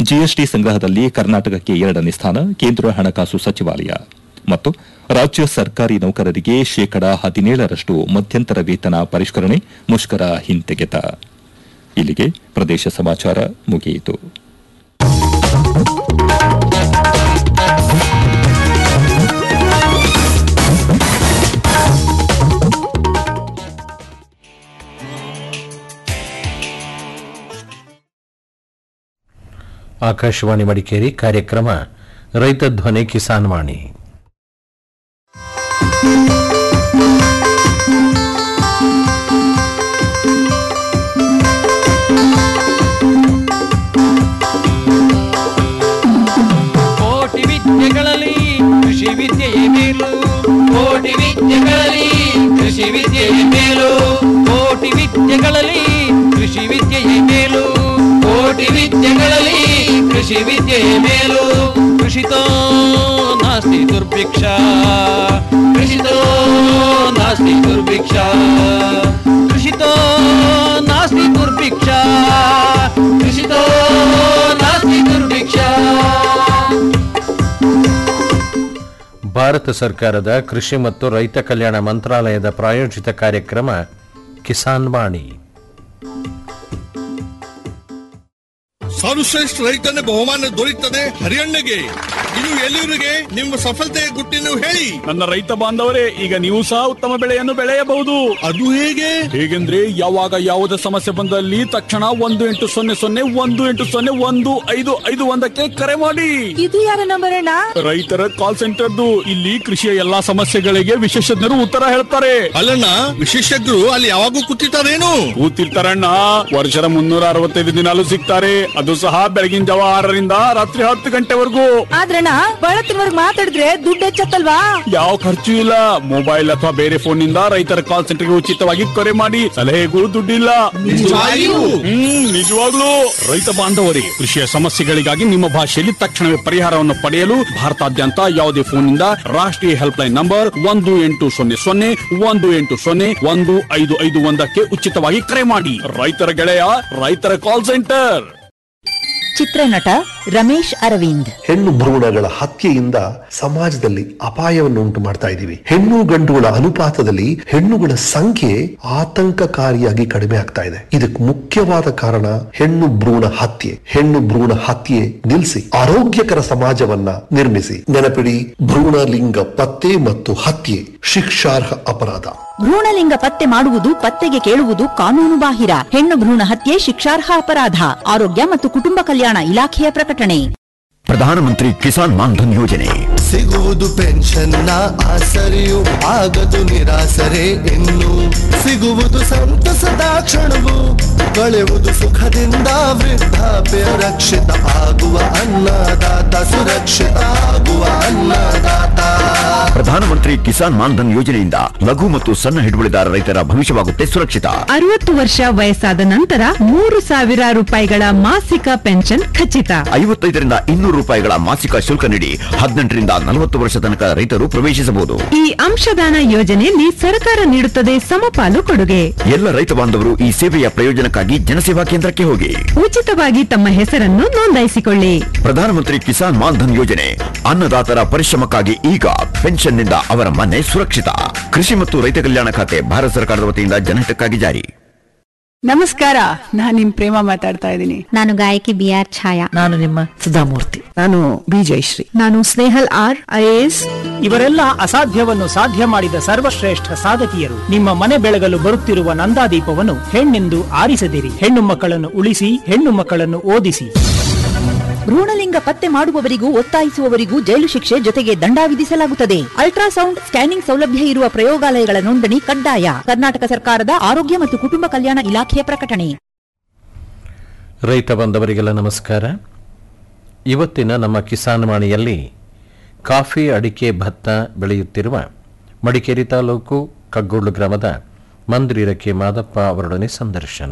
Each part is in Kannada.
ಜಿಎಸ್ಟಿ ಸಂಗ್ರಹದಲ್ಲಿ ಕರ್ನಾಟಕಕ್ಕೆ ಎರಡನೇ ಸ್ಥಾನ ಕೇಂದ್ರ ಹಣಕಾಸು ಸಚಿವಾಲಯ ಮತ್ತು ರಾಜ್ಯ ಸರ್ಕಾರಿ ನೌಕರರಿಗೆ ಶೇಕಡ ಹದಿನೇಳರಷ್ಟು ಮಧ್ಯಂತರ ವೇತನ ಪರಿಷ್ಕರಣೆ ಮುಷ್ಕರ ಹಿಂತೆಗೆತ ಇಲ್ಲಿಗೆ ಪ್ರದೇಶ ಸಮಾಚಾರ ಮುಗಿಯಿತು ಆಕಾಶವಾಣಿ ಮಡಿಕೇರಿ ಕಾರ್ಯಕ್ರಮ ರೈತ ಧ್ವನಿ ಕಿಸಾನ್ ವಾಣಿ ಕೋಟಿ ವಿದ್ಯೆಗಳಲ್ಲಿ ಕೃಷಿ ವಿದ್ಯೆಯೇ ಮೇಲು ಕೋಟಿ ವಿದ್ಯೆಗಳಲ್ಲಿ ಕೃಷಿ ವಿದ್ಯೆಯೇ ಮೇಲು ಕೋಟಿ ವಿದ್ಯೆಗಳಲ್ಲಿ ಕೃಷಿ ವಿದ್ಯೆಯೇ ಮೇಲು ಕೋಟಿ ವಿದ್ಯೆಗಳಲ್ಲಿ ಕೃಷಿ ವಿದ್ಯೆಯೇ ಮೇಲು ಕೃಷಿತೋ ನಾಸ್ತಿ ದುರ್ಭಿಕ್ಷ ಕೃಷಿತೋ ನಾಸ್ತಿ ದುರ್ಭಿಕ್ಷ ಕೃಷಿತೋ ನಾಸ್ತಿ ದುರ್ಭಿಕ್ಷ ಕೃಷಿತೋ ನಾಸ್ತಿ ದುರ್ಭಿಕ್ಷ ಭಾರತ ಸರ್ಕಾರದ ಕೃಷಿ ಮತ್ತು ರೈತ ಕಲ್ಯಾಣ ಮಂತ್ರಾಲಯದ ಪ್ರಾಯೋಜಿತ ಕಾರ್ಯಕ್ರಮ ಕಿಸಾನ್ ವಾಣಿ ಸರ್ವಶ್ರೇಷ್ಠ ರೈತನ ಬಹುಮಾನ ದೊರೆಯುತ್ತದೆ ಹರಿಯಣ್ಣಗೆ ಇದು ಎಲ್ಲಿವರಿಗೆ ನಿಮ್ಮ ಸಫಲತೆಯ ಗುಟ್ಟಿನ ಹೇಳಿ ನನ್ನ ರೈತ ಬಾಂಧವರೇ ಈಗ ನೀವು ಸಹ ಉತ್ತಮ ಬೆಳೆಯನ್ನು ಬೆಳೆಯಬಹುದು ಅದು ಹೇಗೆ ಹೇಗೆಂದ್ರೆ ಯಾವಾಗ ಯಾವುದೇ ಸಮಸ್ಯೆ ಬಂದಲ್ಲಿ ತಕ್ಷಣ ಒಂದು ಎಂಟು ಸೊನ್ನೆ ಸೊನ್ನೆ ಒಂದು ಎಂಟು ಸೊನ್ನೆ ಒಂದು ಐದು ಐದು ಒಂದಕ್ಕೆ ಕರೆ ಮಾಡಿ ಇದು ಯಾರ ನಂಬರ್ ಅಣ್ಣ ರೈತರ ಕಾಲ್ ಸೆಂಟರ್ದು ಇಲ್ಲಿ ಕೃಷಿಯ ಎಲ್ಲಾ ಸಮಸ್ಯೆಗಳಿಗೆ ವಿಶೇಷಜ್ಞರು ಉತ್ತರ ಹೇಳ್ತಾರೆ ಅಲ್ಲಣ್ಣ ವಿಶೇಷಜ್ಞರು ಅಲ್ಲಿ ಯಾವಾಗೂ ಕೂತಿರ್ತಾರೇನು ಕೂತಿರ್ತಾರಣ್ಣ ವರ್ಷದ ಮುನ್ನೂರ ಅರವತ್ತೈದು ದಿನಾಲು ಸಿಗ್ತಾರೆ ಅದು ಸಹ ಬೆಳಗಿನ ಜಾವ ಆರರಿಂದ ರಾತ್ರಿ ಹತ್ತು ಗಂಟೆವರೆಗೂ ಆದ್ರಣ್ಣ ಬಳತ್ತಿನವರ್ಗ್ ಮಾತಾಡಿದ್ರೆ ದುಡ್ಡು ಹೆಚ್ಚತ್ತಲ್ವಾ ಯಾವ ಖರ್ಚು ಇಲ್ಲ ಮೊಬೈಲ್ ಅಥವಾ ಬೇರೆ ಫೋನ್ ನಿಂದ ರೈತರ ಕಾಲ್ ಸೆಂಟರ್ಗೆ ಉಚಿತವಾಗಿ ಕರೆ ಮಾಡಿ ಸಲಹೆಗೂ ದುಡ್ಡಿಲ್ಲ ನಿಜವಾಗಿಯೂ? ಹ್ಮ್ ನಿಜವಾಗ್ಲೂ ರೈತ ಬಾಂಧವರೇ ಕೃಷಿಯ ಸಮಸ್ಯೆಗಳಿಗಾಗಿ ನಿಮ್ಮ ಭಾಷೆಯಲ್ಲಿ ತಕ್ಷಣವೇ ಪರಿಹಾರವನ್ನು ಪಡೆಯಲು ಭಾರತಾದ್ಯಂತ ಯಾವುದೇ ಫೋನ್ನಿಂದ ರಾಷ್ಟ್ರೀಯ ಹೆಲ್ಪ್ ಲೈನ್ ನಂಬರ್ ಒಂದು ಎಂಟು ಸೊನ್ನೆ ಸೊನ್ನೆ ಒಂದು ಎಂಟು ಸೊನ್ನೆ ಒಂದು ಐದು ಐದು ಒಂದಕ್ಕೆ ಉಚಿತವಾಗಿ ಕರೆ ಮಾಡಿ ರೈತರ ಗೆಳೆಯ ರೈತರ ಕಾಲ್ ಸೆಂಟರ್ ಚಿತ್ರನಟ ರಮೇಶ್ ಅರವಿಂದ್ ಹೆಣ್ಣು ಭ್ರೂಣಗಳ ಹತ್ಯೆಯಿಂದ ಸಮಾಜದಲ್ಲಿ ಅಪಾಯವನ್ನು ಉಂಟು ಮಾಡ್ತಾ ಇದ್ದೀವಿ ಹೆಣ್ಣು ಗಂಡುಗಳ ಅನುಪಾತದಲ್ಲಿ ಹೆಣ್ಣುಗಳ ಸಂಖ್ಯೆ ಆತಂಕಕಾರಿಯಾಗಿ ಕಡಿಮೆ ಆಗ್ತಾ ಇದೆ ಇದಕ್ಕೆ ಮುಖ್ಯವಾದ ಕಾರಣ ಹೆಣ್ಣು ಭ್ರೂಣ ಹತ್ಯೆ ಹೆಣ್ಣು ಭ್ರೂಣ ಹತ್ಯೆ ನಿಲ್ಲಿಸಿ ಆರೋಗ್ಯಕರ ಸಮಾಜವನ್ನ ನಿರ್ಮಿಸಿ ನೆನಪಿಡಿ ಭ್ರೂಣ ಲಿಂಗ ಪತ್ತೆ ಮತ್ತು ಹತ್ಯೆ ಶಿಕ್ಷಾರ್ಹ ಅಪರಾಧ ಭ್ರೂಣಲಿಂಗ ಪತ್ತೆ ಮಾಡುವುದು ಪತ್ತೆಗೆ ಕೇಳುವುದು ಕಾನೂನು ಬಾಹಿರ ಹೆಣ್ಣು ಭ್ರೂಣ ಹತ್ಯೆ ಶಿಕ್ಷಾರ್ಹ ಅಪರಾಧ ಆರೋಗ್ಯ ಮತ್ತು ಕುಟುಂಬ ಕಲ್ಯಾಣ ಇಲಾಖೆಯ ಪ್ರಕಟಣೆ ಪ್ರಧಾನಮಂತ್ರಿ ಕಿಸಾನ್ ಮಾನ್ಧನ್ ಯೋಜನೆ ಸಿಗುವುದು ಪೆನ್ಷನ್ನ ಆಸರೆಯು ಆಗದು ನಿರಾಸರೆ ಇನ್ನು ಸಿಗುವುದು ಸಂತಸದ ಕ್ಷಣವು ಕಳೆಯುವುದು ಸುಖದಿಂದ ವೃದ್ಧಾಪ್ಯ ರಕ್ಷಿತ ಆಗುವ ಅನ್ನದಾತ ಸುರಕ್ಷಿತ ಆಗುವ ಅನ್ನದಾತ ಪ್ರಧಾನಮಂತ್ರಿ ಕಿಸಾನ್ ಮಾನ್ಧನ್ ಯೋಜನೆಯಿಂದ ಲಘು ಮತ್ತು ಸಣ್ಣ ಹಿಡುವಳಿದಾರ ರೈತರ ಭವಿಷ್ಯವಾಗುತ್ತೆ ಸುರಕ್ಷಿತ ಅರವತ್ತು ವರ್ಷ ವಯಸ್ಸಾದ ನಂತರ ಮೂರು ಸಾವಿರ ರೂಪಾಯಿಗಳ ಮಾಸಿಕ ಪೆನ್ಷನ್ ಖಚಿತ ಐವತ್ತೈದರಿಂದ ಇನ್ನೂರು ರೂಪಾಯಿಗಳ ಮಾಸಿಕ ಶುಲ್ಕ ನೀಡಿ ಹದಿನೆಂಟರಿಂದ ನಲವತ್ತು ವರ್ಷ ತನಕ ರೈತರು ಪ್ರವೇಶಿಸಬಹುದು ಈ ಅಂಶದಾನ ಯೋಜನೆಯಲ್ಲಿ ಸರ್ಕಾರ ನೀಡುತ್ತದೆ ಸಮಪಾಲು ಕೊಡುಗೆ ಎಲ್ಲ ರೈತ ಬಾಂಧವರು ಈ ಸೇವೆಯ ಪ್ರಯೋಜನಕ್ಕಾಗಿ ಜನಸೇವಾ ಕೇಂದ್ರಕ್ಕೆ ಹೋಗಿ ಉಚಿತವಾಗಿ ತಮ್ಮ ಹೆಸರನ್ನು ನೋಂದಾಯಿಸಿಕೊಳ್ಳಿ ಪ್ರಧಾನಮಂತ್ರಿ ಕಿಸಾನ್ ಮಾನ್ಧನ್ ಯೋಜನೆ ಅನ್ನದಾತರ ಪರಿಶ್ರಮಕ್ಕಾಗಿ ಈಗ ಪೆನ್ಷನ್ನಿಂದ ಅವರ ಮನೆ ಸುರಕ್ಷಿತ ಕೃಷಿ ಮತ್ತು ರೈತ ಕಲ್ಯಾಣ ಖಾತೆ ಭಾರತ ಸರ್ಕಾರದ ವತಿಯಿಂದ ಜನಹಿತಕ್ಕಾಗಿ ಜಾರಿ ನಮಸ್ಕಾರ ನಾನ್ ನಿಮ್ ಪ್ರೇಮ ಮಾತಾಡ್ತಾ ಇದ್ದೀನಿ ನಾನು ಗಾಯಕಿ ಬಿ ಆರ್ ಛಾಯಾ ನಾನು ನಿಮ್ಮ ಸುಧಾಮೂರ್ತಿ ನಾನು ಬಿ ಜಯಶ್ರೀ ನಾನು ಸ್ನೇಹಲ್ ಆರ್ ಐಎಎಸ್ ಇವರೆಲ್ಲ ಅಸಾಧ್ಯವನ್ನು ಸಾಧ್ಯ ಮಾಡಿದ ಸರ್ವಶ್ರೇಷ್ಠ ಸಾಧಕಿಯರು ನಿಮ್ಮ ಮನೆ ಬೆಳಗಲು ಬರುತ್ತಿರುವ ನಂದಾದೀಪವನ್ನು ಹೆಣ್ಣೆಂದು ಆರಿಸದಿರಿ ಹೆಣ್ಣು ಮಕ್ಕಳನ್ನು ಉಳಿಸಿ ಹೆಣ್ಣು ಮಕ್ಕಳನ್ನು ಓದಿಸಿ ಭ್ರೂಣಲಿಂಗ ಪತ್ತೆ ಮಾಡುವವರಿಗೂ ಒತ್ತಾಯಿಸುವವರಿಗೂ ಜೈಲು ಶಿಕ್ಷೆ ಜೊತೆಗೆ ದಂಡ ವಿಧಿಸಲಾಗುತ್ತದೆ ಅಲ್ಟ್ರಾಸೌಂಡ್ ಸ್ಕ್ಯಾನಿಂಗ್ ಸೌಲಭ್ಯ ಇರುವ ಪ್ರಯೋಗಾಲಯಗಳ ನೋಂದಣಿ ಕಡ್ಡಾಯ ಕರ್ನಾಟಕ ಸರ್ಕಾರದ ಆರೋಗ್ಯ ಮತ್ತು ಕುಟುಂಬ ಕಲ್ಯಾಣ ಇಲಾಖೆಯ ಪ್ರಕಟಣೆ ರೈತ ಬಂದವರಿಗೆಲ್ಲ ನಮಸ್ಕಾರ ಇವತ್ತಿನ ನಮ್ಮ ಕಿಸಾನ್ ವಾಣಿಯಲ್ಲಿ ಕಾಫಿ ಅಡಿಕೆ ಭತ್ತ ಬೆಳೆಯುತ್ತಿರುವ ಮಡಿಕೇರಿ ತಾಲೂಕು ಕಗ್ಗೋಳು ಗ್ರಾಮದ ಮಂದಿರಕ್ಕೆ ಮಾದಪ್ಪ ಅವರೊಡನೆ ಸಂದರ್ಶನ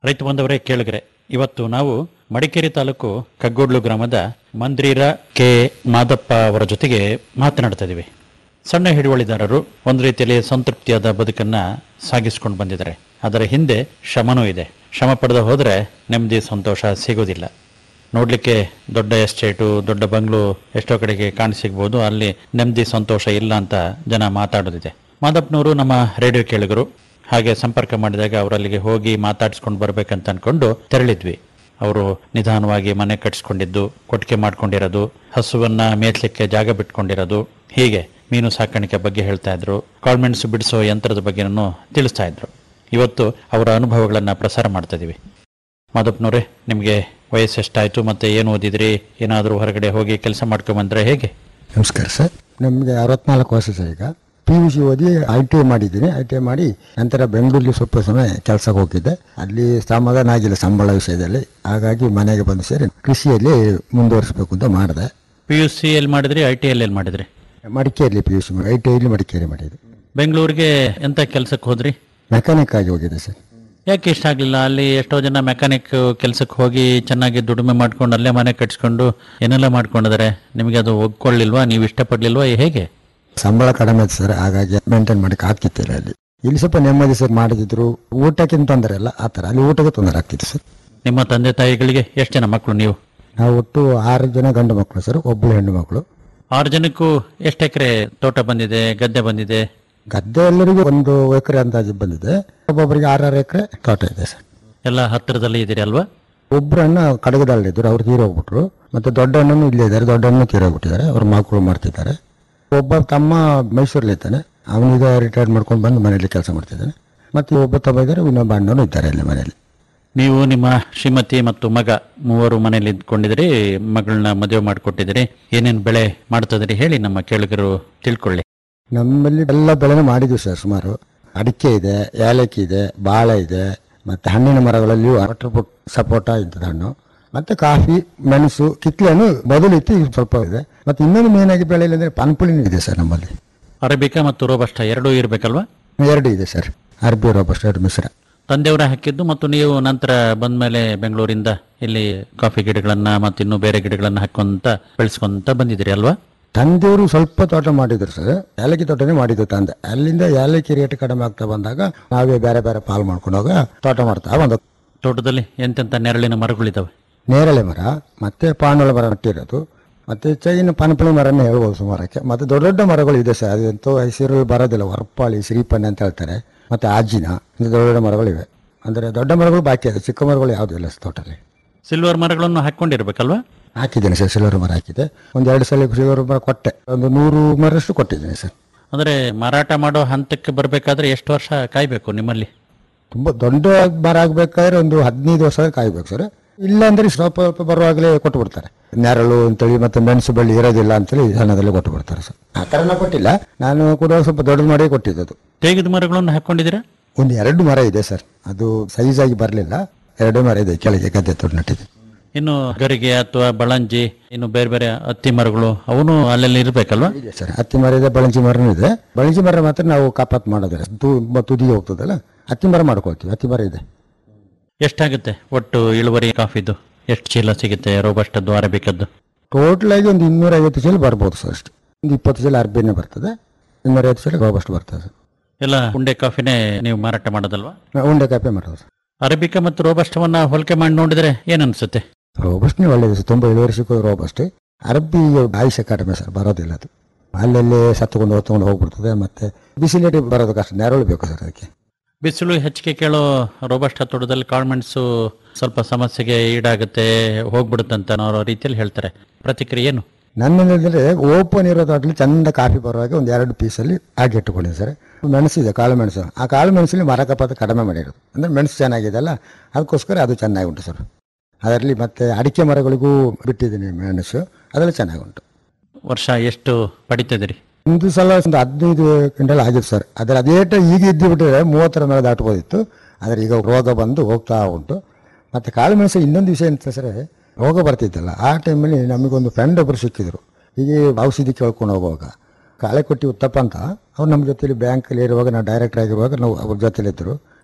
ರೈತ ಬಂದವರೇ ಕೇಳಿದ್ರೆ ಇವತ್ತು ನಾವು ಮಡಿಕೇರಿ ತಾಲೂಕು ಕಗ್ಗೋಡ್ಲು ಗ್ರಾಮದ ಮಂದ್ರೀರ ಕೆ ಮಾದಪ್ಪ ಅವರ ಜೊತೆಗೆ ಮಾತನಾಡ್ತಾ ಇದ್ದೀವಿ ಸಣ್ಣ ಹಿಡುವಳಿದಾರರು ಒಂದು ರೀತಿಯಲ್ಲಿ ಸಂತೃಪ್ತಿಯಾದ ಬದುಕನ್ನ ಸಾಗಿಸ್ಕೊಂಡು ಬಂದಿದ್ದಾರೆ ಅದರ ಹಿಂದೆ ಶ್ರಮನೂ ಇದೆ ಶ್ರಮ ಪಡೆದ ಹೋದರೆ ನೆಮ್ಮದಿ ಸಂತೋಷ ಸಿಗೋದಿಲ್ಲ ನೋಡ್ಲಿಕ್ಕೆ ದೊಡ್ಡ ಎಸ್ಟೇಟು ದೊಡ್ಡ ಬಂಗ್ಲು ಎಷ್ಟೋ ಕಡೆಗೆ ಕಾಣಸಿಗ್ಬೋದು ಅಲ್ಲಿ ನೆಮ್ಮದಿ ಸಂತೋಷ ಇಲ್ಲ ಅಂತ ಜನ ಮಾತಾಡೋದಿದೆ ಮಾದಪ್ಪನವರು ನಮ್ಮ ರೇಡಿಯೋ ಕೇಳಿಗರು ಹಾಗೆ ಸಂಪರ್ಕ ಮಾಡಿದಾಗ ಅವರಲ್ಲಿಗೆ ಹೋಗಿ ಮಾತಾಡಿಸ್ಕೊಂಡು ಬರ್ಬೇಕಂತ ಅನ್ಕೊಂಡು ತೆರಳಿದ್ವಿ ಅವರು ನಿಧಾನವಾಗಿ ಮನೆ ಕಟ್ಸ್ಕೊಂಡಿದ್ದು ಕೊಟ್ಟಿಗೆ ಮಾಡ್ಕೊಂಡಿರೋದು ಹಸುವನ್ನ ಮೇಯ್ಸ್ಲಿಕ್ಕೆ ಜಾಗ ಬಿಟ್ಕೊಂಡಿರೋದು ಹೀಗೆ ಮೀನು ಸಾಕಾಣಿಕೆ ಬಗ್ಗೆ ಹೇಳ್ತಾ ಇದ್ರು ಕಾಳ್ಮೆಣಸು ಬಿಡಿಸೋ ಯಂತ್ರದ ಬಗ್ಗೆನೂ ತಿಳಿಸ್ತಾ ಇದ್ರು ಇವತ್ತು ಅವರ ಅನುಭವಗಳನ್ನ ಪ್ರಸಾರ ಮಾಡ್ತಾ ಇದೀವಿ ಮಾದಪ್ಪನವ್ರೆ ನಿಮಗೆ ವಯಸ್ಸು ಎಷ್ಟಾಯ್ತು ಮತ್ತೆ ಏನು ಓದಿದ್ರಿ ಏನಾದರೂ ಹೊರಗಡೆ ಹೋಗಿ ಕೆಲಸ ಮಾಡ್ಕೊಂಬಂದ್ರೆ ಹೇಗೆ ನಮಸ್ಕಾರ ಸರ್ ನಮಗೆ ಅರವತ್ನಾಲ್ಕು ವರ್ಷ ಸರ್ ಈಗ ಪಿ ಯು ಸಿ ಓದಿ ಐ ಟಿ ಐ ಮಾಡಿದ್ದೀನಿ ಐ ಟಿ ಐ ಮಾಡಿ ನಂತರ ಬೆಂಗಳೂರಲ್ಲಿ ಸ್ವಲ್ಪ ಸಮಯ ಕೆಲಸಕ್ಕೆ ಹೋಗಿದ್ದೆ ಅಲ್ಲಿ ಸಮಾಧಾನ ಆಗಿಲ್ಲ ಸಂಬಳ ವಿಷಯದಲ್ಲಿ ಹಾಗಾಗಿ ಮನೆಗೆ ಬಂದು ಸೇರಿ ಕೃಷಿಯಲ್ಲಿ ಮುಂದುವರಿಸಬೇಕು ಅಂತ ಮಾಡಿದೆ ಪಿ ಯು ಸಿ ಎಲ್ಲಿ ಮಾಡಿದ್ರಿ ಐ ಟಿ ಎಲ್ ಎಲ್ಲಿ ಮಾಡಿದ್ರಿ ಮಡಿಕೇರಿಯಲ್ಲಿ P U C I T ಐಲಿ ಮಡಿಕೇರಿ ಮಾಡಿದ್ದು ಬೆಂಗಳೂರಿಗೆ ಎಂತ ಕೆಲಸಕ್ಕೆ ಹೋದ್ರಿ ಮೆಕ್ಯಾನಿಕ್ ಆಗಿ ಹೋಗಿದೆ ಸರ್ ಯಾಕೆ ಇಷ್ಟ ಆಗಲಿಲ್ಲ ಅಲ್ಲಿ ಎಷ್ಟೋ ಜನ ಮೆಕ್ಯಾನಿಕ್ ಕೆಲಸಕ್ಕೆ ಹೋಗಿ ಚೆನ್ನಾಗಿ ದುಡಿಮೆ ಮಾಡ್ಕೊಂಡು ಅಲ್ಲೇ ಮನೆ ಕಟ್ಸ್ಕೊಂಡು ಏನೆಲ್ಲ ಮಾಡ್ಕೊಂಡಿದ್ದಾರೆ ನಿಮಗೆ ಅದು ಒಗ್ಕೊಳ್ಳಿಲ್ವಾ ನೀವು ಇಷ್ಟಪಡ್ಲಿಲ್ವಾ ಹೇಗೆ ಸಂಬಳ ಕಡಿಮೆ ಇದೆ ಸರ್ ಹಾಗಾಗಿ ಮೇಂಟೈನ್ ಮಾಡಕ್ಕೆ ಆಗ್ತಿತ್ತಿಲ್ಲ ಅಲ್ಲಿ ಇಲ್ಲಿ ಸ್ವಲ್ಪ ನೆಮ್ಮದಿ ಸರ್ ಮಾಡಿದ್ರು ಊಟಕ್ಕಿಂತ ತೊಂದರೆ ಇಲ್ಲ ಆ ಥರ ಅಲ್ಲಿ ಊಟಕ್ಕೆ ತೊಂದರೆ ಆಗ್ತಿತ್ತು ಸರ್ ನಿಮ್ಮ ತಂದೆ ತಾಯಿಗಳಿಗೆ ಎಷ್ಟು ಜನ ಮಕ್ಕಳು ನೀವು ನಾವು ಒಟ್ಟು ಆರು ಜನ ಗಂಡು ಮಕ್ಕಳು ಸರ್ ಒಬ್ಬಳು ಹೆಣ್ಣು ಮಕ್ಕಳು ಆರು ಜನಕ್ಕೂ ಎಷ್ಟು ಎಕರೆ ತೋಟ ಬಂದಿದೆ ಗದ್ದೆ ಬಂದಿದೆ ಗದ್ದೆ ಎಲ್ಲರಿಗೂ ಒಂದು ಎಕರೆ ಅಂದಾಜು ಬಂದಿದೆ ಒಬ್ಬೊಬ್ಬರಿಗೆ ಆರಾರು ಎಕರೆ ತೋಟ ಇದೆ ಸರ್ ಎಲ್ಲ ಹತ್ತಿರದಲ್ಲಿ ಇದ್ದೀರಿ ಅಲ್ವಾ ಒಬ್ಬರನ್ನ ಕಡಗದಲ್ಲಿದ್ದರು ಅವ್ರು ತೀರೋಗ್ಬಿಟ್ರು ಮತ್ತೆ ದೊಡ್ಡಣ್ಣನು ಇಲ್ಲೇ ಇದ್ದಾರೆ ದೊಡ್ಡಣ್ಣನು ತೀರೋಗ್ಬಿಟ್ಟಿದ್ದಾರೆ ಅವ್ರ ಮಕ್ಕಳು ಮಾಡ್ತಿದ್ದಾರೆ ಒಬ್ಬ ತಮ್ಮ ಮೈಸೂರಲ್ಲಿ ಇದ್ದಾನೆ ಅವನೀಗ ರಿಟೈರ್ ಮಾಡ್ಕೊಂಡು ಬಂದು ಮನೆಯಲ್ಲಿ ಕೆಲಸ ಮಾಡ್ತಿದ್ದಾನೆ ಮತ್ತೆ ಒಬ್ಬ ತಮ್ಮ ಇದ್ದಾರೆ ಇನ್ನೊಬ್ಬ ಅಣ್ಣನೂ ಇದ್ದಾರೆ ಅಲ್ಲಿ ಮನೆಯಲ್ಲಿ ನೀವು ನಿಮ್ಮ ಶ್ರೀಮತಿ ಮತ್ತು ಮಗ ಮೂವರು ಮನೇಲಿ ಇದ್ಕೊಂಡಿದ್ದೀರಿ ಮಗಳನ್ನ ಮದುವೆ ಮಾಡಿಕೊಟ್ಟಿದ್ದೀರಿ ಏನೇನು ಬೆಳೆ ಮಾಡ್ತಿದ್ದೀರಿ ಹೇಳಿ ನಮ್ಮ ಕೇಳುಗರು ತಿಳ್ಕೊಳ್ಳಿ ನಮ್ಮಲ್ಲಿ ಎಲ್ಲ ಬೆಳೆನೂ ಮಾಡಿದ್ವಿ ಸರ್ ಸುಮಾರು ಅಡಿಕೆ ಇದೆ ಏಲಕ್ಕಿ ಇದೆ ಬಾಳೆ ಇದೆ ಮತ್ತೆ ಹಣ್ಣಿನ ಮರಗಳಲ್ಲಿಯೂ ವಾಟರ್ ಬುಕ್ ಸಪೋಟ ಇಂಥದ್ದು ಹಣ್ಣು ಮತ್ತೆ ಕಾಫಿ ಮೆಣಸು ಕಿತ್ಲೆನು ಮೊದಲಿತ್ತು ಈಗ ಸ್ವಲ್ಪ ಇದೆ ಮತ್ತೆ ಇನ್ನೊಂದು ಮೇನ್ ಆಗಿ ಬೆಳೆಯಲ್ಲಿ ಅಂದ್ರೆ ಪನ್ಪುಳಿನೂ ಇದೆ ಸರ್ ನಮ್ಮಲ್ಲಿ ಅರೇಬಿಕಾ ಮತ್ತು ರೋಬಸ್ಟ ಎರಡೂ ಇರಬೇಕಲ್ವಾ ಎರಡು ಇದೆ ಸರ್ ಅರ್ಬಿ ರೋಬಸ್ಟ್ ಎರಡು ಮಿಶ್ರ ತಂದೆಯವರ ಹಾಕಿದ್ದು ಮತ್ತು ನೀವು ನಂತರ ಬಂದ್ಮೇಲೆ ಬೆಂಗಳೂರಿಂದ ಇಲ್ಲಿ ಕಾಫಿ ಗಿಡಗಳನ್ನ ಮತ್ತು ಇನ್ನೂ ಬೇರೆ ಗಿಡಗಳನ್ನ ಹಾಕೊಂತ ಬೆಳೆಸ್ಕೊಂತ ಬಂದಿದ್ದೀರಿ ಅಲ್ವಾ ತಂದೆಯವರು ಸ್ವಲ್ಪ ತೋಟ ಮಾಡಿದ್ರು ಸರ್ ಏಲಕ್ಕಿ ತೋಟನೇ ಮಾಡಿದ್ದು ತಂದೆ ಅಲ್ಲಿಂದ ಏಲಕ್ಕಿ ರೇಟ್ ಕಡಿಮೆ ಆಗ್ತಾ ಬಂದಾಗ ನಾವೇ ಬೇರೆ ಬೇರೆ ಪಾಲ್ ಮಾಡ್ಕೊಂಡಾಗ ತೋಟ ಮಾಡ್ತಾ ಬಂದ ತೋಟದಲ್ಲಿ ಎಂತೆಂತ ನೆರಳಿನ ಮರಗಳಿದಾವೆ ನೇರಳೆ ಮರ ಮತ್ತೆ ಪಾಂಡಳ ಮರ ನಟ್ಟಿರೋದು ಮತ್ತೆ ಚೈನ ಪನಪಳಿ ಮರನೇ ಹೇಳ್ಬೋದು ಸುಮಾರಕ್ಕೆ ಮತ್ತೆ ದೊಡ್ಡ ದೊಡ್ಡ ಮರಗಳು ಇದೆ ಸರ್ ಅದಂತೂ ಹೆಸರು ಬರೋದಿಲ್ಲ ಹೊರಪಾಳಿ ಶ್ರೀಪನ್ನೆ ಅಂತ ಹೇಳ್ತಾರೆ ಮತ್ತೆ ಆಜಿನ ಇಂಥ ದೊಡ್ಡ ದೊಡ್ಡ ಮರಗಳಿವೆ ಅಂದರೆ ದೊಡ್ಡ ಮರಗಳು ಬಾಕಿ ಇದೆ ಚಿಕ್ಕ ಮರಗಳು ಯಾವುದೂ ಇಲ್ಲ ಸರ್ ತೋಟದಲ್ಲಿ ಸಿಲ್ವರ್ ಮರಗಳನ್ನು ಹಾಕೊಂಡಿರ್ಬೇಕಲ್ವಾ ಹಾಕಿದ್ದೇನೆ ಸರ್ ಸಿಲ್ವರ್ ಮರ ಹಾಕಿದೆ ಒಂದು ಎರಡು ಸಲ ಸಿಲ್ವರ್ ಮರ ಕೊಟ್ಟೆ ಒಂದು ನೂರು ಮರಷ್ಟು ಕೊಟ್ಟಿದ್ದೇನೆ ಸರ್ ಅಂದ್ರೆ ಮಾರಾಟ ಮಾಡೋ ಹಂತಕ್ಕೆ ಬರಬೇಕಾದ್ರೆ ಎಷ್ಟು ವರ್ಷ ಕಾಯ್ಬೇಕು ನಿಮ್ಮಲ್ಲಿ ತುಂಬ ದೊಡ್ಡ ಮರ ಆಗಬೇಕಾದ್ರೆ ಒಂದು ಹದಿನೈದು ವರ್ಷ ಕಾಯ್ಬೇಕು ಸರ್ ಇಲ್ಲ ಅಂದ್ರೆ ಸ್ವಲ್ಪ ಸ್ವಲ್ಪ ಬರುವಾಗಲೇ ಕೊಟ್ಟು ಬಿಡ್ತಾರೆ ನೆರಳು ಅಂತೇಳಿ ಮತ್ತೆ ಮೆಣಸು ಬಳ್ಳಿ ಇರೋದಿಲ್ಲ ಅಂತೇಳಿ ಹಣದಲ್ಲಿ ಕೊಟ್ಟು ಬಿಡ್ತಾರೆ ಸರ್ ಆ ಥರನ ಕೊಟ್ಟಿಲ್ಲ ನಾನು ಕೂಡ ಸ್ವಲ್ಪ ದೊಡ್ಡದು ಮಾಡಿ ಕೊಟ್ಟಿದ್ದು ತೇಗದ ಮರಗಳನ್ನು ಹಾಕೊಂಡಿದ್ದೀರಾ ಒಂದು ಎರಡು ಮರ ಇದೆ ಸರ್ ಅದು ಸೈಜ್ ಆಗಿ ಬರಲಿಲ್ಲ ಎರಡು ಮರ ಇದೆ ಕೆಳಗೆ ಗದ್ದೆ ತೊಟ್ಟು ನಟ್ಟಿದೆ ಇನ್ನು ಗರಿಗೆ ಅಥವಾ ಬಳಂಜಿ ಇನ್ನು ಬೇರೆ ಬೇರೆ ಹತ್ತಿ ಮರಗಳು ಅವನು ಅಲ್ಲೆಲ್ಲ ಇರ್ಬೇಕಲ್ವಾ ಇದೆ ಸರ್ ಹತ್ತಿ ಮರ ಇದೆ ಬಳಂಜಿ ಮರನೂ ಇದೆ ಬಳಂಜಿ ಮರ ಮಾತ್ರ ನಾವು ಕಾಪಾತ್ ಮಾಡೋದಿಲ್ಲ ತು- ತುದಿಗೆ ಹೋಗ್ತದಲ್ಲ ಹತ್ತಿ ಮರ ಮಾಡ್ಕೊಳ್ತೀವಿ ಹತ್ತಿ ಮರ ಇದೆ ಎಷ್ಟಾಗುತ್ತೆ ಒಟ್ಟು ಇಳುವರಿ ಕಾಫಿದು ಎಷ್ಟು ಚೀಲ ಸಿಗುತ್ತೆ ರೋಬಸ್ಟದ್ದು ಅರೇಬಿಕದ್ದು ಟೋಟಲ್ ಆಗಿ ಒಂದು ಇನ್ನೂರ ಐವತ್ತು ಚೀಲ ಬರ್ಬೋದು ಸರ್ ಅಷ್ಟು ಒಂದು ಇಪ್ಪತ್ತು ಚೀಲ ಅರ್ಬಿನೇ ಬರ್ತದೆ ಇನ್ನೂರ ಐವತ್ತು ಚೀಲ ರೋಬಸ್ಟ್ ಬರ್ತದೆ ಸರ್ ಎಲ್ಲ ಉಂಡೆ ಕಾಫಿನೇ ನೀವು ಮಾರಾಟ ಮಾಡೋದಲ್ವಾ ನಾವು ಉಂಡೆ ಕಾಪಿ ಮಾಡೋದು ಸರ್ ಅರೇಬಿಕಾ ಮತ್ತು ರೋಬಸ್ಟವನ್ನ ಹೋಲಿಕೆ ಮಾಡಿ ನೋಡಿದ್ರೆ ಏನ್ ಅನ್ಸುತ್ತೆ ರೋಬಸ್ಟ್ನೇ ಒಳ್ಳೇದು ಸರ್ ತುಂಬ ಇಳುವರಿ ಸಿಗೋದು ರೋಬಸ್ಟ್ ಅರಬ್ಬಿ ಆಯುಷ್ಯ ಕಡಿಮೆ ಸರ್ ಬರೋದಿಲ್ಲ ಅದು ಅಲ್ಲಲ್ಲಿ ಸತ್ತುಕೊಂಡು ಹೊತ್ಕೊಂಡು ಹೋಗ್ಬಿಡ್ತದೆ ಮತ್ತೆ ಬಿಸಿಲೇಟಿ ಬರೋದು ಕಷ್ಟ ನೆರಳು ಬೇಕು ಸರ್ ಅದಕ್ಕೆ ಬಿಸಿಲು ಹೆಚ್ಚಿಗೆ ಕೇಳೋ ರೋಬಸ್ಟ ತೋಟದಲ್ಲಿ ಕಾಳ್ಮೆಣಸು ಸ್ವಲ್ಪ ಸಮಸ್ಯೆಗೆ ಈಡಾಗುತ್ತೆ ಹೋಗ್ಬಿಡುತ್ತಂತ ಅನ್ನೋ ರೀತಿಯಲ್ಲಿ ಹೇಳ್ತಾರೆ ಪ್ರತಿಕ್ರಿಯೆ ಏನು ನನ್ನೇನಿದ್ರೆ ಓಪನ್ ಇರೋ ತೋಟದಲ್ಲಿ ಚಂದ ಕಾಫಿ ಬರುವಾಗ ಒಂದು ಎರಡು ಪೀಸಲ್ಲಿ ಹಾಗೆ ಇಟ್ಟುಕೊಳ್ಳಿ ಸರ್ ಮೆಣಸು ಇದೆ ಕಾಳು ಮೆಣಸು ಆ ಕಾಳು ಮೆಣಸಲ್ಲಿ ಮರ ಕಪಾತ ಕಡಿಮೆ ಮಾಡಿರೋದು ಅಂದರೆ ಮೆಣಸು ಚೆನ್ನಾಗಿದೆ ಅಲ್ಲ ಅದಕ್ಕೋಸ್ಕರ ಅದು ಚೆನ್ನಾಗಿ ಉಂಟು ಸರ್ ಅದರಲ್ಲಿ ಮತ್ತೆ ಅಡಿಕೆ ಮರಗಳಿಗೂ ಬಿಟ್ಟಿದ್ದೀನಿ ಮೆಣಸು ಅದೆಲ್ಲ ಚೆನ್ನಾಗಿ ಉಂಟು ವರ್ಷ ಎಷ್ಟು ಪಡಿತಿದ್ದೀರಿ ಒಂದು ಸಲ ಒಂದು ಹದಿನೈದು ಕ್ವಿಂಟಲ್ ಆಗಿತ್ತು ಸರ್ ಅದರ ಅದೇ ಟ- ಈಗ ಇದ್ದು ಬಿಟ್ಟರೆ ಮೂವತ್ತರ ಮೇಲೆ ದಾಟ್ಬೋದಿತ್ತು ಆದರೆ ಈಗ ರೋಗ ಬಂದು ಹೋಗ್ತಾ ಉಂಟು ಮತ್ತು ಕಾಳು ಮೆಣಸು ಇನ್ನೊಂದು ವಿಷಯ ಅಂತ ಸರ್ ರೋಗ ಬರ್ತಿದ್ದಲ್ಲ ಆ ಟೈಮಲ್ಲಿ ನಮಗೊಂದು ಫ್ರೆಂಡ್ ಒಬ್ಬರು ಸಿಕ್ಕಿದ್ರು ಹೀಗೆ ಔಷಧಿ ಕೇಳ್ಕೊಂಡು ಹೋಗುವಾಗ ಕಾಳೆ ಕೊಟ್ಟಿ ಉತ್ತಪ್ಪ ಅಂತ ಅವ್ರು ನಮ್ಮ ಜೊತೆಲಿ ಬ್ಯಾಂಕಲ್ಲಿ ಇರುವಾಗ ನಾವು ಡೈರೆಕ್ಟರ್ ಆಗಿರುವಾಗ ನಾವು ಅವ್ರ ಜೊತೆಲಿದ್ದರು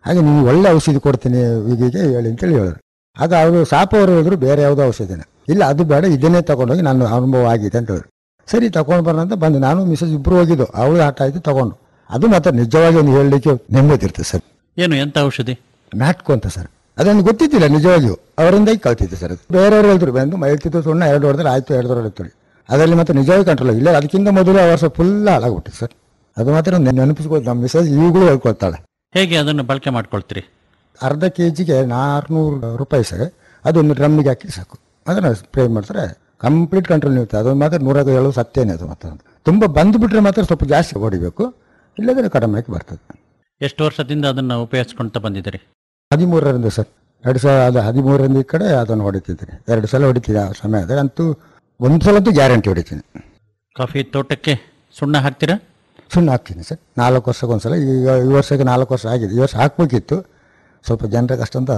ಹಾಗೆ ನೀವು ಒಳ್ಳೆ ಔಷಧಿ ಕೊಡ್ತೀನಿ ಈಗೀಗೆ ಹೇಳಿ ಅಂತೇಳಿ ಹೇಳಿದ್ರು ಆಗ ಅವರು ಸಾಪ ಅವರು ಹೇಳಿದ್ರು ಬೇರೆ ಯಾವುದೋ ಔಷಧಿನ ಇಲ್ಲ ಅದು ಬೇಡ ಇದನ್ನೇ ತಗೊಂಡೋಗಿ ನಾನು ಅನುಭವ ಆಗಿದೆ ಅಂತ ಹೇಳಿದ್ರು ಸರಿ ತಗೊಂಡು ಬರೋಣ ಅಂತ ಬಂದು ನಾನು ಮಿಸಸ್ ಇಬ್ಬರು ಹೋಗಿದ್ದು ಅವಳು ಆಟ ಆಯ್ತು ತಗೊಂಡು ಅದು ಮಾತ್ರ ನಿಜವಾಗಿ ಒಂದು ಹೇಳಲಿಕ್ಕೆ ನೆಮ್ಮದಿ ಇರ್ತದೆ ಸರ್ ಏನು ಎಂತ ಔಷಧಿ ಮ್ಯಾಟ್ಕೋ ಅಂತ ಸರ್ ಅದೊಂದು ಗೊತ್ತಿದ್ದಿಲ್ಲ ನಿಜವಾಗಿಯೂ ಅವರಿಂದಾಗಿ ಕಲ್ತಿದ್ದೆ ಸರ್ ಅದು ಬೇರೆಯವರು ಹೇಳಿದ್ರು ಬಂದು ಮೈಲ್ತಿತ್ತು ಸುಣ್ಣ ಎರಡು ಹೊಡೆದ್ರೆ ಆಯ್ತು ಎರಡು ಹೊಡೆದು ಅದರಲ್ಲಿ ಮತ್ತೆ ನಿಜವಾಗಿ ಕಂಟ್ರೋಲ್ ಇಲ್ಲ ಅದಕ್ಕಿಂತ ಮೊದಲು ಆ ವರ್ಷ ಫುಲ್ ಹಾಳಾಗ್ಬಿಟ್ಟಿದೆ ಸರ್ ಅದು ಮಾತ್ರ ನೆನಪಿಸ್ಬೋದು ನಮ್ಮ ಮಿಸಸ್ ಈಗಲೂ ಹೇಳ್ಕೊಳ್ತಾಳೆ ಹೇಗೆ ಅದನ್ನು ಬಳಕೆ ಮಾಡ್ಕೊಳ್ತೀರಿ ಅರ್ಧ ಕೆ ಜಿಗೆ ನಾಲ್ಕುನೂರು ರೂಪಾಯಿ ಸರ್ ಅದೊಂದು ಡ್ರಮ್ಮಿಗೆ ಹಾಕಿ ಸಾಕು ಅದನ್ನು ಸ್ಪ್ರೇ ಮಾಡ್ತಾರೆ ಕಂಪ್ಲೀಟ್ ಕಂಟ್ರೋಲ್ ನಿಲ್ತದೆ ಅದೊಂದು ಮಾತ್ರ ನೂರಾಗ ಹೇಳೋದು ಸತ್ಯನೇ ಅದು ಮಾತ್ರ ತುಂಬ ಬಂದುಬಿಟ್ರೆ ಮಾತ್ರ ಸ್ವಲ್ಪ ಜಾಸ್ತಿ ಹೊಡಿಬೇಕು ಇಲ್ಲದ್ರೆ ಕಡಿಮೆ ಆಗಿ ಬರ್ತದೆ ಎಷ್ಟು ವರ್ಷದಿಂದ ಅದನ್ನು ಉಪಯೋಗಿಸ್ಕೊಂತ ಬಂದಿದ್ದೀರಿ ಹದಿಮೂರರಿಂದ ಸರ್ ಎರಡು ಸಾವಿರ ಅದು ಹದಿಮೂರರಿಂದ ಈ ಕಡೆ ಅದನ್ನು ಹೊಡಿತಿದ್ದೀನಿ ಎರಡು ಸಲ ಹೊಡಿತೀನಿ ಆ ಸಮಯ ಆದರೆ ಅಂತೂ ಒಂದು ಸಲ ಅಂತೂ ಗ್ಯಾರಂಟಿ ಹೊಡಿತೀನಿ ಕಾಫಿ ತೋಟಕ್ಕೆ ಸುಣ್ಣ ಹಾಕ್ತೀರಾ ಸುಣ್ಣ ಹಾಕ್ತೀನಿ ಸರ್ ನಾಲ್ಕು ವರ್ಷಕ್ಕೆ ಒಂದು ಸಲ ಈಗ ಈ ವರ್ಷಕ್ಕೆ ನಾಲ್ಕು ವರ್ಷ ಆಗಿದೆ ಈ ವರ್ಷ ಹಾಕ್ಬೇಕಿತ್ತು ಸ್ವಲ್ಪ ಜನರಿಗೆ ಅಷ್ಟಂತ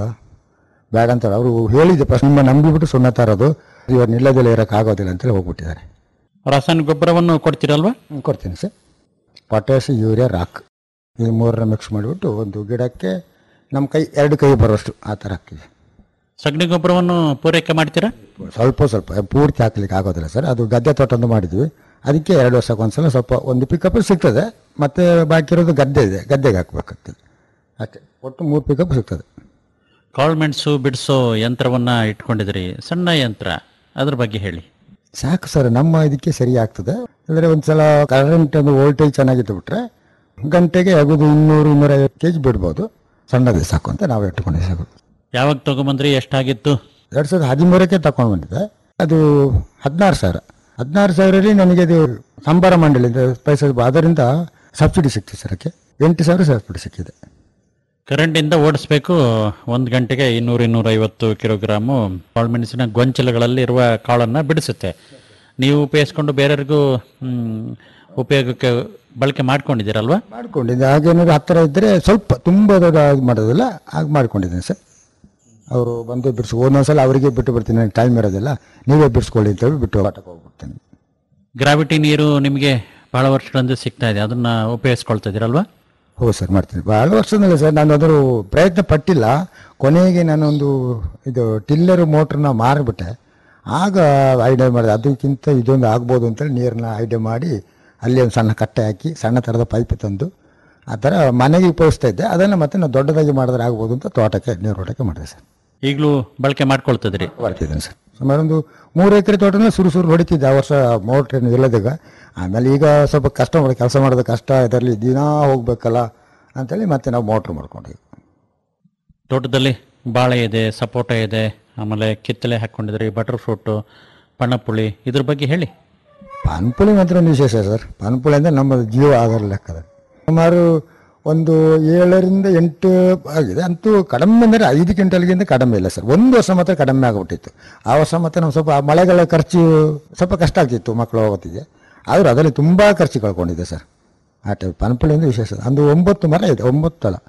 ಬೇಡ ಅಂತ ಅವರು ಹೇಳಿದ್ದೆ ಫಸ್ಟ್ ನಿಮ್ಮ ನಂಬಿಬಿಟ್ಟು ಸುಣ್ಣ ತರೋದು ಇವಾಗ ನಿಲ್ಲದಲ್ಲೇ ಇರೋಕೆ ಆಗೋದಿಲ್ಲ ಅಂತೇಳಿ ಹೋಗ್ಬಿಟ್ಟಿದ್ದಾರೆ ರಾಸಾಯನಿಕ ಗೊಬ್ಬರವನ್ನು ಕೊಡ್ತೀರಲ್ವಾ ಹ್ಮ್, ಕೊಡ್ತೀನಿ ಸರ್ ಪೊಟ್ಯಾಶ್ ಯೂರಿಯಾ ರಾಕ್ ಈ ಮೂರನ್ನ ಮಿಕ್ಸ್ ಮಾಡಿಬಿಟ್ಟು ಒಂದು ಗಿಡಕ್ಕೆ ನಮ್ಮ ಕೈ ಎರಡು ಕೈ ಬರೋಷ್ಟು ಆ ಥರ ಹಾಕ್ತೀವಿ ಸಗಣಿ ಗೊಬ್ಬರವನ್ನು ಪೂರೈಕೆ ಮಾಡ್ತೀರಾ ಸ್ವಲ್ಪ ಸ್ವಲ್ಪ ಪೂರ್ತಿ ಹಾಕ್ಲಿಕ್ಕೆ ಆಗೋದಿಲ್ಲ ಸರ್ ಅದು ಗದ್ದೆ ತೋಟಂದು ಮಾಡಿದ್ವಿ ಅದಕ್ಕೆ ಎರಡು ವರ್ಷಕ್ಕೆ ಒಂದ್ಸಲ ಸ್ವಲ್ಪ ಒಂದು ಪಿಕಪ್ ಸಿಗ್ತದೆ ಮತ್ತೆ ಬಾಕಿ ಇರೋದು ಗದ್ದೆ ಇದೆ ಗದ್ದೆಗೆ ಹಾಕ್ಬೇಕಾಗ್ತದೆ ಅಷ್ಟೇ ಒಟ್ಟು ಮೂರು ಪಿಕಪ್ ಸಿಗ್ತದೆ ಕಾಳುಮೆಣಸು ಬಿಡಿಸೋ ಯಂತ್ರವನ್ನ ಇಟ್ಕೊಂಡಿದ್ದೀರಿ ಸಣ್ಣ ಯಂತ್ರ ಅದ್ರ ಬಗ್ಗೆ ಹೇಳಿ ಸಾಕು ಸರ್ ನಮ್ಮ ಇದಕ್ಕೆ ಸರಿ ಆಗ್ತದೆ ಅಂದರೆ ಒಂದ್ಸಲ ಕರೆಂಟ್ ಒಂದು ವೋಲ್ಟೇಜ್ ಚೆನ್ನಾಗಿತ್ತು ಬಿಟ್ರೆ ಗಂಟೆಗೆ ಆಗೋದು ಇನ್ನೂರು ಇನ್ನೂರೈವತ್ತು ಕೆ ಜಿ ಬಿಡ್ಬೋದು ಸಣ್ಣದೇ ಸಾಕು ಅಂತ ನಾವು ಇಟ್ಕೊಂಡಿದ್ದೀವಿ ಸಾಕು ಯಾವಾಗ ತಗೊಂಬಂದ್ರಿ ಎಷ್ಟಾಗಿತ್ತು ಎರಡು ಸಾವಿರದ ಹದಿಮೂರಕ್ಕೆ ತಗೊಂಡು ಬಂದಿದ್ದೆ ಅದು ಹದಿನಾರು ಸಾವಿರ ಹದಿನಾರು ಸಾವಿರಲ್ಲಿ ನನಗೆ ಅದು ಸಂಬಾರ ಮಂಡಳಿಯಿಂದ ಪೈಸೆ ಅದರಿಂದ ಸಬ್ಸಿಡಿ ಸಿಕ್ತು ಸರ್ ಅದಕ್ಕೆ ಎಂಟು ಸಾವಿರ ಸಬ್ಸಿಡಿ ಸಿಕ್ಕಿದೆ ಕರೆಂಟಿಂದ ಓಡಿಸ್ಬೇಕು ಒಂದು ಗಂಟೆಗೆ ಇನ್ನೂರು ಇನ್ನೂರೈವತ್ತು ಕಿಲೋಗ್ರಾಮು ಕಾಳುಮೆಣಸಿನ ಗೊಂಚಲುಗಳಲ್ಲಿ ಇರುವ ಕಾಳನ್ನು ಬಿಡಿಸುತ್ತೆ ನೀವು ಉಪಯೋಗಿಸ್ಕೊಂಡು ಬೇರೆಯವ್ರಿಗೂ ಹ್ಮ್, ಉಪಯೋಗಕ್ಕೆ ಬಳಕೆ ಮಾಡ್ಕೊಂಡಿದ್ದೀರಲ್ವಾ ಮಾಡ್ಕೊಂಡಿದ್ದೆ ಹಾಗೇನಾದ್ರು ಹತ್ತಿರ ಇದ್ದರೆ ಸ್ವಲ್ಪ ತುಂಬ ದೊಡ್ಡ ಇದು ಮಾಡೋದಿಲ್ಲ ಹಾಗೆ ಮಾಡ್ಕೊಂಡಿದ್ದೀನಿ ಸರ್ ಅವರು ಬಂದು ಬಿಡಿಸಿ ಒಂದೊಂದ್ಸಲ ಅವರಿಗೆ ಬಿಟ್ಟು ಬಿಡ್ತೀನಿ ನನಗೆ ಟೈಮ್ ಇರೋದಿಲ್ಲ ನೀವೇ ಬಿಡಿಸ್ಕೊಳ್ಳಿ ಅಂತೇಳಿ ಬಿಟ್ಟು ಆಟಕ್ಕೆ ಹೋಗ್ಬಿಡ್ತೀನಿ ಗ್ರಾವಿಟಿ ನೀರು ನಿಮಗೆ ಬಹಳ ವರ್ಷಗಳಿಂದ ಸಿಗ್ತಾ ಇದೆ ಅದನ್ನ ಉಪಯೋಗಿಸ್ಕೊಳ್ತಾ ಇದ್ದೀರಲ್ವಾ ಹೌದು ಸರ್ ಮಾಡ್ತೀನಿ ಭಾಳ ವರ್ಷದಲ್ಲ ಸರ್ ನಾನು ಅದ್ರ ಪ್ರಯತ್ನ ಪಟ್ಟಿಲ್ಲ ಕೊನೆಗೆ ನಾನೊಂದು ಇದು ಟಿಲ್ಲರ್ ಮೋಟ್ರನ್ನ ಮಾರಿಬಿಟ್ಟೆ ಆಗ ಐಡಿಯಾ ಮಾಡಿದೆ ಅದಕ್ಕಿಂತ ಇದೊಂದು ಆಗ್ಬೋದು ಅಂತೇಳಿ ನೀರನ್ನ ಐಡಿಯಾ ಮಾಡಿ ಅಲ್ಲಿ ಒಂದು ಸಣ್ಣ ಕಟ್ಟೆ ಹಾಕಿ ಸಣ್ಣ ಥರದ ಪೈಪ್ ತಂದು ಆ ಥರ ಮನೆಗೆ ಉಪಯೋಗಿಸ್ತಾ ಇದ್ದೆ ಅದನ್ನು ಮತ್ತೆ ನಾವು ದೊಡ್ಡದಾಗಿ ಮಾಡಿದ್ರೆ ಆಗ್ಬೋದು ಅಂತ ತೋಟಕ್ಕೆ ನೀರು ಹೊಡಕ್ಕೆ ಮಾಡಿದೆ ಸರ್ ಈಗಲೂ ಬಳಕೆ ಮಾಡ್ಕೊಳ್ತಿದ್ದೀರಿ ಬರ್ತಿದ್ದೇನೆ ಸರ್ ಸುಮಾರು ಒಂದು ಮೂರು ಎಕರೆ ತೋಟನ ಸುರು ಸುರು ಹೊಡಿತಿದ್ದೆ ಆ ವರ್ಷ ಮೋಟ್ರ್ ಇಲ್ಲದಾಗ ಆಮೇಲೆ ಈಗ ಸ್ವಲ್ಪ ಕಷ್ಟ ಮಾಡಿ ಕೆಲಸ ಮಾಡೋದು ಕಷ್ಟ ಇದರಲ್ಲಿ ದಿನಾ ಹೋಗ್ಬೇಕಲ್ಲ ಅಂತೇಳಿ ಮತ್ತೆ ನಾವು ಮೋಟ್ರ್ ಮಾಡ್ಕೊಂಡ್ವಿ ತೋಟದಲ್ಲಿ ಬಾಳೆ ಇದೆ ಸಪೋಟ ಇದೆ ಆಮೇಲೆ ಕಿತ್ತಳೆ ಹಾಕ್ಕೊಂಡಿದ್ರಿ ಬಟರ್ ಫ್ರೂಟು ಪಣಪುಳಿ ಇದ್ರ ಬಗ್ಗೆ ಹೇಳಿ ಪಾನ್ಪುಳಿ ಮಾತ್ರ ಒಂದು ವಿಶೇಷ ಸರ್ ಪಾನ್ಪುಳಿ ಅಂದರೆ ನಮ್ಮ ಜೀವ ಆಧಾರ ಲೆಕ್ಕದ ಸುಮಾರು ಒಂದು ಏಳರಿಂದ ಎಂಟು ಆಗಿದೆ ಅಂತೂ ಕಡಿಮೆ ಅಂದರೆ ಐದು ಕ್ವಿಂಟಲ್ಗಿಂತ ಕಡಿಮೆ ಇಲ್ಲ ಸರ್ ಒಂದು ವರ್ಷ ಮಾತ್ರ ಕಡಿಮೆ ಆಗಿಬಿಟ್ಟಿತ್ತು ಆ ವರ್ಷ ಮತ್ತೆ ನಾವು ಸ್ವಲ್ಪ ಮಳೆಗಳ ಖರ್ಚು ಸ್ವಲ್ಪ ಕಷ್ಟ ಆಗ್ತಿತ್ತು ಮಕ್ಕಳು ಹೊತ್ತಿಗೆ ಆದರೂ ಅದರಲ್ಲಿ ತುಂಬ ಖರ್ಚು ಕಳ್ಕೊಂಡಿದ್ದೆ ಸರ್ ಆ ಟೈಪ್ ಪಾನ್ಪುಳಿ ಅಂದರೆ ವಿಶೇಷ ಒಂದು ಒಂಬತ್ತು ಮರ ಇದೆ ಒಂಬತ್ತು ಅಲ್ಲ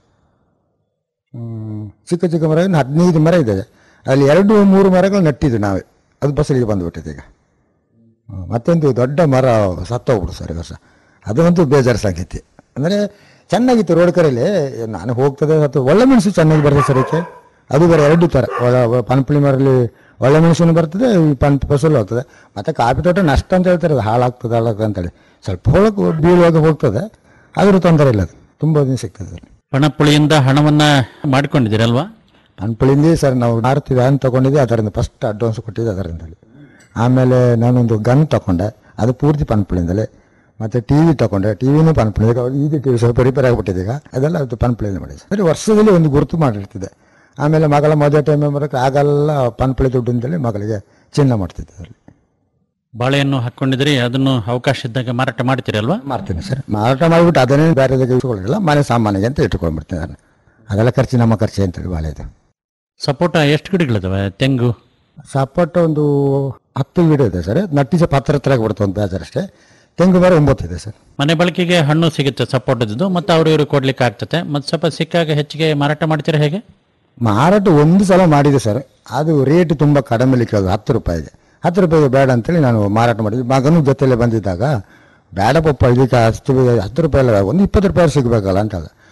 ಹ್ಮ್, ಚಿಕ್ಕ ಚಿಕ್ಕ ಮರ ಇನ್ನು ಹದಿನೈದು ಮರ ಇದೆ ಅಲ್ಲಿ ಎರಡು ಮೂರು ಮರಗಳು ನೆಟ್ಟಿದ್ದು ನಾವೇ ಅದು ಬಸಲಿಗೆ ಬಂದುಬಿಟ್ಟಿದೆ ಈಗ ಹ್ಮ್, ಮತ್ತೊಂದು ದೊಡ್ಡ ಮರ ಸತ್ತೋಗ್ಬಿಡು ಸರ್ ಈ ವರ್ಷ ಅದಂತೂ ಬೇಜಾರು ಸಂಗತಿ ಅಂದರೆ ಚೆನ್ನಾಗಿತ್ತು ರೋಡ್ ಕರೆಯಲ್ಲಿ ನಾನು ಹೋಗ್ತದೆ ಅಥವಾ ಒಳ್ಳೆ ಮೆಣಸು ಚೆನ್ನಾಗಿ ಬರ್ತದೆ ಸರ್ ಇದಕ್ಕೆ ಅದು ಬೇರೆ ಎರಡು ಥರ ಒಳ ಒಳ- ಪನ್ಪುಳಿ ಮರಲ್ಲಿ ಒಳ್ಳೆ ಮೆಣಸಿನ ಬರ್ತದೆ ಈ ಪನ್ ಫಸಲು ಹೋಗ್ತದೆ ಮತ್ತು ಕಾಫಿ ತೋಟ ನಷ್ಟ ಅಂತ ಹೇಳ್ತಾರೆ ಅದು ಹಾಳಾಗ್ತದೆ ಹಾಳಾಗ್ತದೆ ಅಂತೇಳಿ ಸ್ವಲ್ಪ ಒಳಗೆ ಬೀಳುವಾಗ ಹೋಗ್ತದೆ ಆದರೂ ತೊಂದರೆ ಇಲ್ಲ ಅದು ತುಂಬ ದಿನ ಸಿಗ್ತದೆ ಸರ್ ಪಣಪುಳಿಯಿಂದ ಹಣವನ್ನ ಮಾಡ್ಕೊಂಡಿದ್ದೀರಲ್ವಾ ಪನ್ಪುಳಿಂದ ಸರ್ ನಾವು ಮಾರುತಿ ವ್ಯಾನ್ ತೊಗೊಂಡಿದ್ದೆ ಅದರಿಂದ ಫಸ್ಟ್ ಅಡ್ವಾನ್ಸ್ ಕೊಟ್ಟಿದ್ದೆ ಅದರಿಂದಲೇ ಆಮೇಲೆ ನಾನೊಂದು ಗನ್ ತಗೊಂಡೆ ಅದು ಪೂರ್ತಿ ಪನ್ಪುಳಿಂದಲೇ ಮತ್ತು ಟಿ ವಿ ತಗೊಂಡೆ ಟಿ ವಿನೂ ಪನ್ಪುಳಿ ಈಗ ಇದು ಟಿ ವಿ ಸ್ವಲ್ಪ ರಿಪೇರ್ ಆಗಿಬಿಟ್ಟಿದೆ ಈಗ ಅದೆಲ್ಲ ಅದು ಪನ್ಪುಳಿಯಿಂದ ಮಾಡಿ ಸರಿ ವರ್ಷದಲ್ಲಿ ಒಂದು ಗುರುತು ಮಾಡಿರ್ತಿದ್ದೆ ಆಮೇಲೆ ಮಗಳ ಮದುವೆ ಟೈಮ್ ಬರೋಕ್ಕೆ ಆಗೆಲ್ಲ ಪನ್ಪುಳಿ ದುಡ್ಡಿಂದಲೇ ಮಗಳಿಗೆ ಚಿನ್ನ ಮಾಡ್ತಿದ್ದೆ ಅದರಲ್ಲಿ ಬಾಳೆಯನ್ನು ಹಾಕ್ಕೊಂಡಿದ್ರಿ ಅದನ್ನು ಅವಕಾಶ ಇದ್ದಾಗ ಮಾರಾಟ ಮಾಡ್ತೀರಲ್ವಾ ಮಾಡ್ತೀನಿ ಸರ್ ಮಾರಾಟ ಮಾಡಿಬಿಟ್ಟು ಅದನ್ನೇ ಬೇರೆದಾಗೆ ಇಟ್ಕೊಳ್ಳಿಲ್ಲ ಮನೆ ಸಾಮಾನಿಗೆ ಅಂತ ಇಟ್ಕೊಂಡ್ಬಿಡ್ತೀನಿ ನಾನು ಅದೆಲ್ಲ ಖರ್ಚು ನಮ್ಮ ಖರ್ಚು ಅಂತೇಳಿ ಬಾಳೆ ಇದು ಸಪೋಟ ಎಷ್ಟು ಗಿಡಗಳಿದಾವೆ ತೆಂಗು ಸಪೋಟ ಒಂದು ಹತ್ತು ಗಿಡ ಇದೆ ಸರ್ ನಟ್ಟಿ ಸ್ವಲ್ಪ ಹತ್ತಿರ ಹತ್ರ ಆಗ್ಬಿಡ್ತು ಒಂದು ಬೇಜಾರು ಅಷ್ಟೇ ತೆಂಗು ಮರ ಒಂಬತ್ತು ಇದೆ ಸರ್ ಮನೆ ಬಳಕೆಗೆ ಹಣ್ಣು ಸಿಗುತ್ತೆ ಸಪೋಟದ್ದು ಮತ್ತೆ ಅವ್ರು ಇವರು ಕೊಡ್ಲಿಕ್ಕೆ ಆಗ್ತದೆ ಮತ್ತೆ ಸ್ವಲ್ಪ ಸಿಕ್ಕಾಗ ಹೆಚ್ಚಿಗೆ ಮಾರಾಟ ಮಾಡ್ತೀರಾ ಹೇಗೆ ಮಾರಾಟ ಒಂದು ಸಲ ಮಾಡಿದೆ ಸರ್ ಅದು ರೇಟ್ ತುಂಬ ಕಡಿಮೆ ಕೇಳೋದು ಹತ್ತು ರೂಪಾಯಿಗೆ ಹತ್ತು ರೂಪಾಯಿಗೆ ಬೇಡ ಅಂತೇಳಿ ನಾನು ಮಾರಾಟ ಮಾಡಿದ್ದೆ ಮಗನೂ ಜೊತೆಲೆ ಬಂದಿದ್ದಾಗ ಬೇಡ ಪಪ್ಪ ಇದಕ್ಕೆ ಅಷ್ಟು ಹತ್ತು ರೂಪಾಯಿ ಅಲ್ಲ ಒಂದು ಇಪ್ಪತ್ತು ರೂಪಾಯಿ ಸಿಗಬೇಕಲ್ಲ ಅಂತ ಹೇಳ್ದೆ.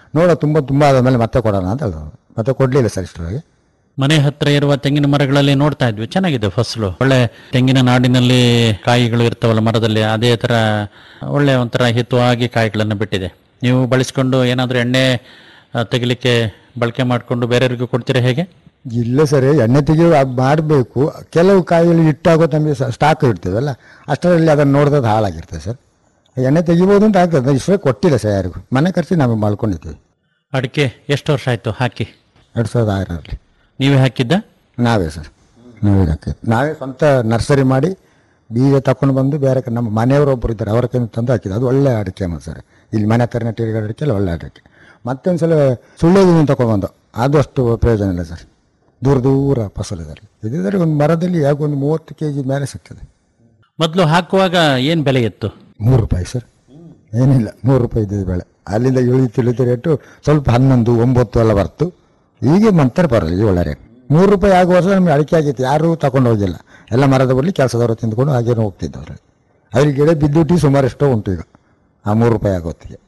ನೋಡೋ ತುಂಬ ತುಂಬ ಆದಮೇಲೆ ಮತ್ತೆ ಕೊಡೋಣ ಅಂತ ಹೇಳಿದ್ರು ಮತ್ತೆ ಕೊಡಲಿಲ್ಲ ಸರ್ ಇಷ್ಟರೊಳಗೆ ಮನೆ ಹತ್ರ ಇರುವ ತೆಂಗಿನ ಮರಗಳಲ್ಲಿ ನೋಡ್ತಾ ಇದ್ವಿ ಚೆನ್ನಾಗಿದೆ ಫಸಲು ಒಳ್ಳೆ ತೆಂಗಿನ ನಾಡಿನಲ್ಲಿ ಕಾಯಿಗಳು ಇರ್ತಾವಲ್ಲ ಮರದಲ್ಲಿ ಅದೇ ತರ ಒಳ್ಳೆ ಒಂಥರ ಹಿತವಾಗಿ ಕಾಯಿಗಳನ್ನು ಬಿಟ್ಟಿದೆ ನೀವು ಬಳಸ್ಕೊಂಡು ಏನಾದರೂ ಎಣ್ಣೆ ಆ, ತೆಗಿಲಿಕ್ಕೆ ಬಳಕೆ ಮಾಡಿಕೊಂಡು ಬೇರೆಯವ್ರಿಗೂ ಕೊಡ್ತೀರಾ ಹೇಗೆ ಇಲ್ಲ ಸರ್ ಎಣ್ಣೆ ತೆಗೆಯೋ ಅದು ಮಾಡಬೇಕು ಕೆಲವು ಕಾಯಿಗಳು ಇಟ್ಟಾಗೋ ನಮಗೆ ಸ್ಟಾಕ್ ಇಡ್ತೀವಲ್ಲ ಅಷ್ಟರಲ್ಲಿ ಅದನ್ನು ನೋಡಿದ್ರೆ ಅದು ಹಾಳಾಗಿರ್ತದೆ ಸರ್ ಎಣ್ಣೆ ತೆಗಿಬೋದು ಅಂತ ಆಗ್ತದೆ ಇಷ್ಟೇ ಕೊಟ್ಟಿಲ್ಲ ಸರ್ ಯಾರಿಗೂ ಮನೆ ಖರ್ಚು ನಾವು ಮಾಡ್ಕೊಂಡಿದ್ದೀವಿ ಅಡಿಕೆ ಎಷ್ಟು ವರ್ಷ ಆಯ್ತು ಹಾಕಿ ಎರಡು ಸಾವಿರದ ಆರರಲ್ಲಿ ನೀವೇ ಹಾಕಿದ್ದ ನಾವೇ ಸರ್ ನಾವೇ ಹಾಕಿದ್ದು ನಾವೇ ಸ್ವಂತ ನರ್ಸರಿ ಮಾಡಿ ಬೀಜ ತಕೊಂಡು ಬಂದು ಬೇರೆ ಕಡೆ ನಮ್ಮ ಮನೆಯವರು ಒಬ್ಬರು ಇದ್ದಾರೆ ಅವರ ಕೈ ತಂದು ಹಾಕಿದ್ದು ಅದು ಒಳ್ಳೆ ಅಡಿಕೆ ಮತ್ತು ಸರ್ ಇಲ್ಲಿ ಮನೆ ಹತ್ರ ನೆಟ್ಟಿರೋ ಅಡಿಕೆ ಎಲ್ಲ ಒಳ್ಳೆ ಅಡಿಕೆ ಮತ್ತೊಂದು ಸಲ ಸುಳ್ಳೆದಿಂದ ತಗೊಂಡ್ಬಂದು ಅದು ಅಷ್ಟು ಪ್ರಯೋಜನ ಇಲ್ಲ ಸರ್ ದೂರ ದೂರ ಫಸಲು ಇದರಲ್ಲಿ ಇದಿದ್ರೆ ಒಂದು ಮರದಲ್ಲಿ ಯಾಕೆ ಒಂದು ಮೂವತ್ತು ಕೆ ಜಿ ಮೇಲೆ ಸಿಗ್ತದೆ ಮೊದಲು ಹಾಕುವಾಗ ಏನು ಬೆಲೆ ಇತ್ತು ಮೂರು ರೂಪಾಯಿ ಸರ್ ಏನಿಲ್ಲ ಮೂರು ರೂಪಾಯಿ ಇದ್ದಿದ್ದು ಬೆಳೆ ಅಲ್ಲಿಂದ ಇಳಿತು ಇಳಿತು ರೇಟು ಸ್ವಲ್ಪ ಹನ್ನೊಂದು ಒಂಬತ್ತು ಎಲ್ಲ ಬರ್ತು ಈಗ ಮಂತಾರೆ ಬರಲ್ಲ ಈಗ ಒಳ್ಳೆ ರೇಟ್ ಮೂರು ರೂಪಾಯಿ ಆಗುವ ವರ್ಷ ನಮಗೆ ಅಡಿಕೆ ಆಗಿತ್ತು ಯಾರೂ ತಗೊಂಡು ಹೋಗಿಲ್ಲ ಎಲ್ಲ ಮರದ ಬರಲಿ ಕೆಲಸದವರು ತಿಂದ್ಕೊಂಡು ಹಾಗೇನು ಹೋಗ್ತಿದ್ದವ್ರು ಅವ್ರಿಗೆ ಗಿಡ ಬಿದ್ದುಟ್ಟಿ ಸುಮಾರು ಎಷ್ಟೋ ಉಂಟು ಈಗ ಆ ಮೂರು ರೂಪಾಯಿ ಆಗೋತ್ತಿಗೆ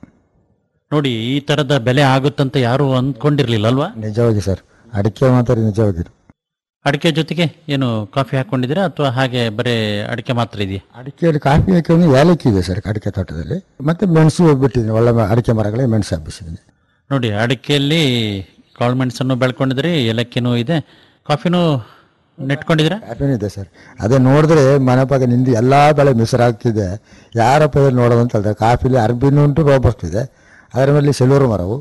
ನೋಡಿ ಈ ತರದ ಬೆಲೆ ಆಗುತ್ತಂತ ಯಾರು ಅಂದ್ಕೊಂಡಿರ್ಲಿಲ್ಲ ಅಲ್ವಾ ನಿಜವಾಗಿ ಸರ್ ಅಡಿಕೆ ಮಾತ್ರ ನಿಜವಾಗಿ ಅಡಿಕೆ ಜೊತೆಗೆ ಏನು ಕಾಫಿ ಹಾಕೊಂಡಿದ್ದೀರಾ ಅಥವಾ ಹಾಗೆ ಬರೀ ಅಡಿಕೆ ಮಾತ್ರ ಇದೆಯಾ ಅಡಿಕೆಯಲ್ಲಿ ಕಾಫಿ ಹಾಕಿ ಏಲಕ್ಕಿ ಇದೆ ಸರ್ ಅಡಿಕೆ ತೋಟದಲ್ಲಿ ಮತ್ತೆ ಮೆಣಸು ಬಿಟ್ಟಿದ್ದೀನಿ ಒಳ್ಳೆ ಮ- ಅಡಿಕೆ ಮರಗಳಿಗೆ ಮೆಣಸು ಹಬ್ಬಿಸಿದ್ದೀನಿ ನೋಡಿ ಅಡಿಕೆಯಲ್ಲಿ ಕಾಳುಮೆಣಸನ್ನು ಬೆಳ್ಕೊಂಡಿದ್ರಿ ಏಲಕ್ಕಿನೂ ಇದೆ ಕಾಫಿನೂ ನೆಟ್ಕೊಂಡಿದ್ದೀರಾ ಕಾಫಿನೂ ಇದೆ ಸರ್ ಅದೇ ನೋಡಿದ್ರೆ ಮನೆ ಪಕ್ಕ ನಿಂದು ಎಲ್ಲ ಬೆಳೆ ಮಿಶ್ರಾಗ್ತಿದೆ ಯಾರಪ್ಪ ಇದನ್ನ ನೋಡೋದು ಅಂತ ಹೇಳಿದ್ರೆ ಕಾಫಿಲಿ ಅರ್ಬಿನೂ ಉಂಟು ರೋಬಸ್ಟ್ ಇದೆ ಅದರ ಮೇಲೆ ಸಿಲ್ವರ್ ಮರವು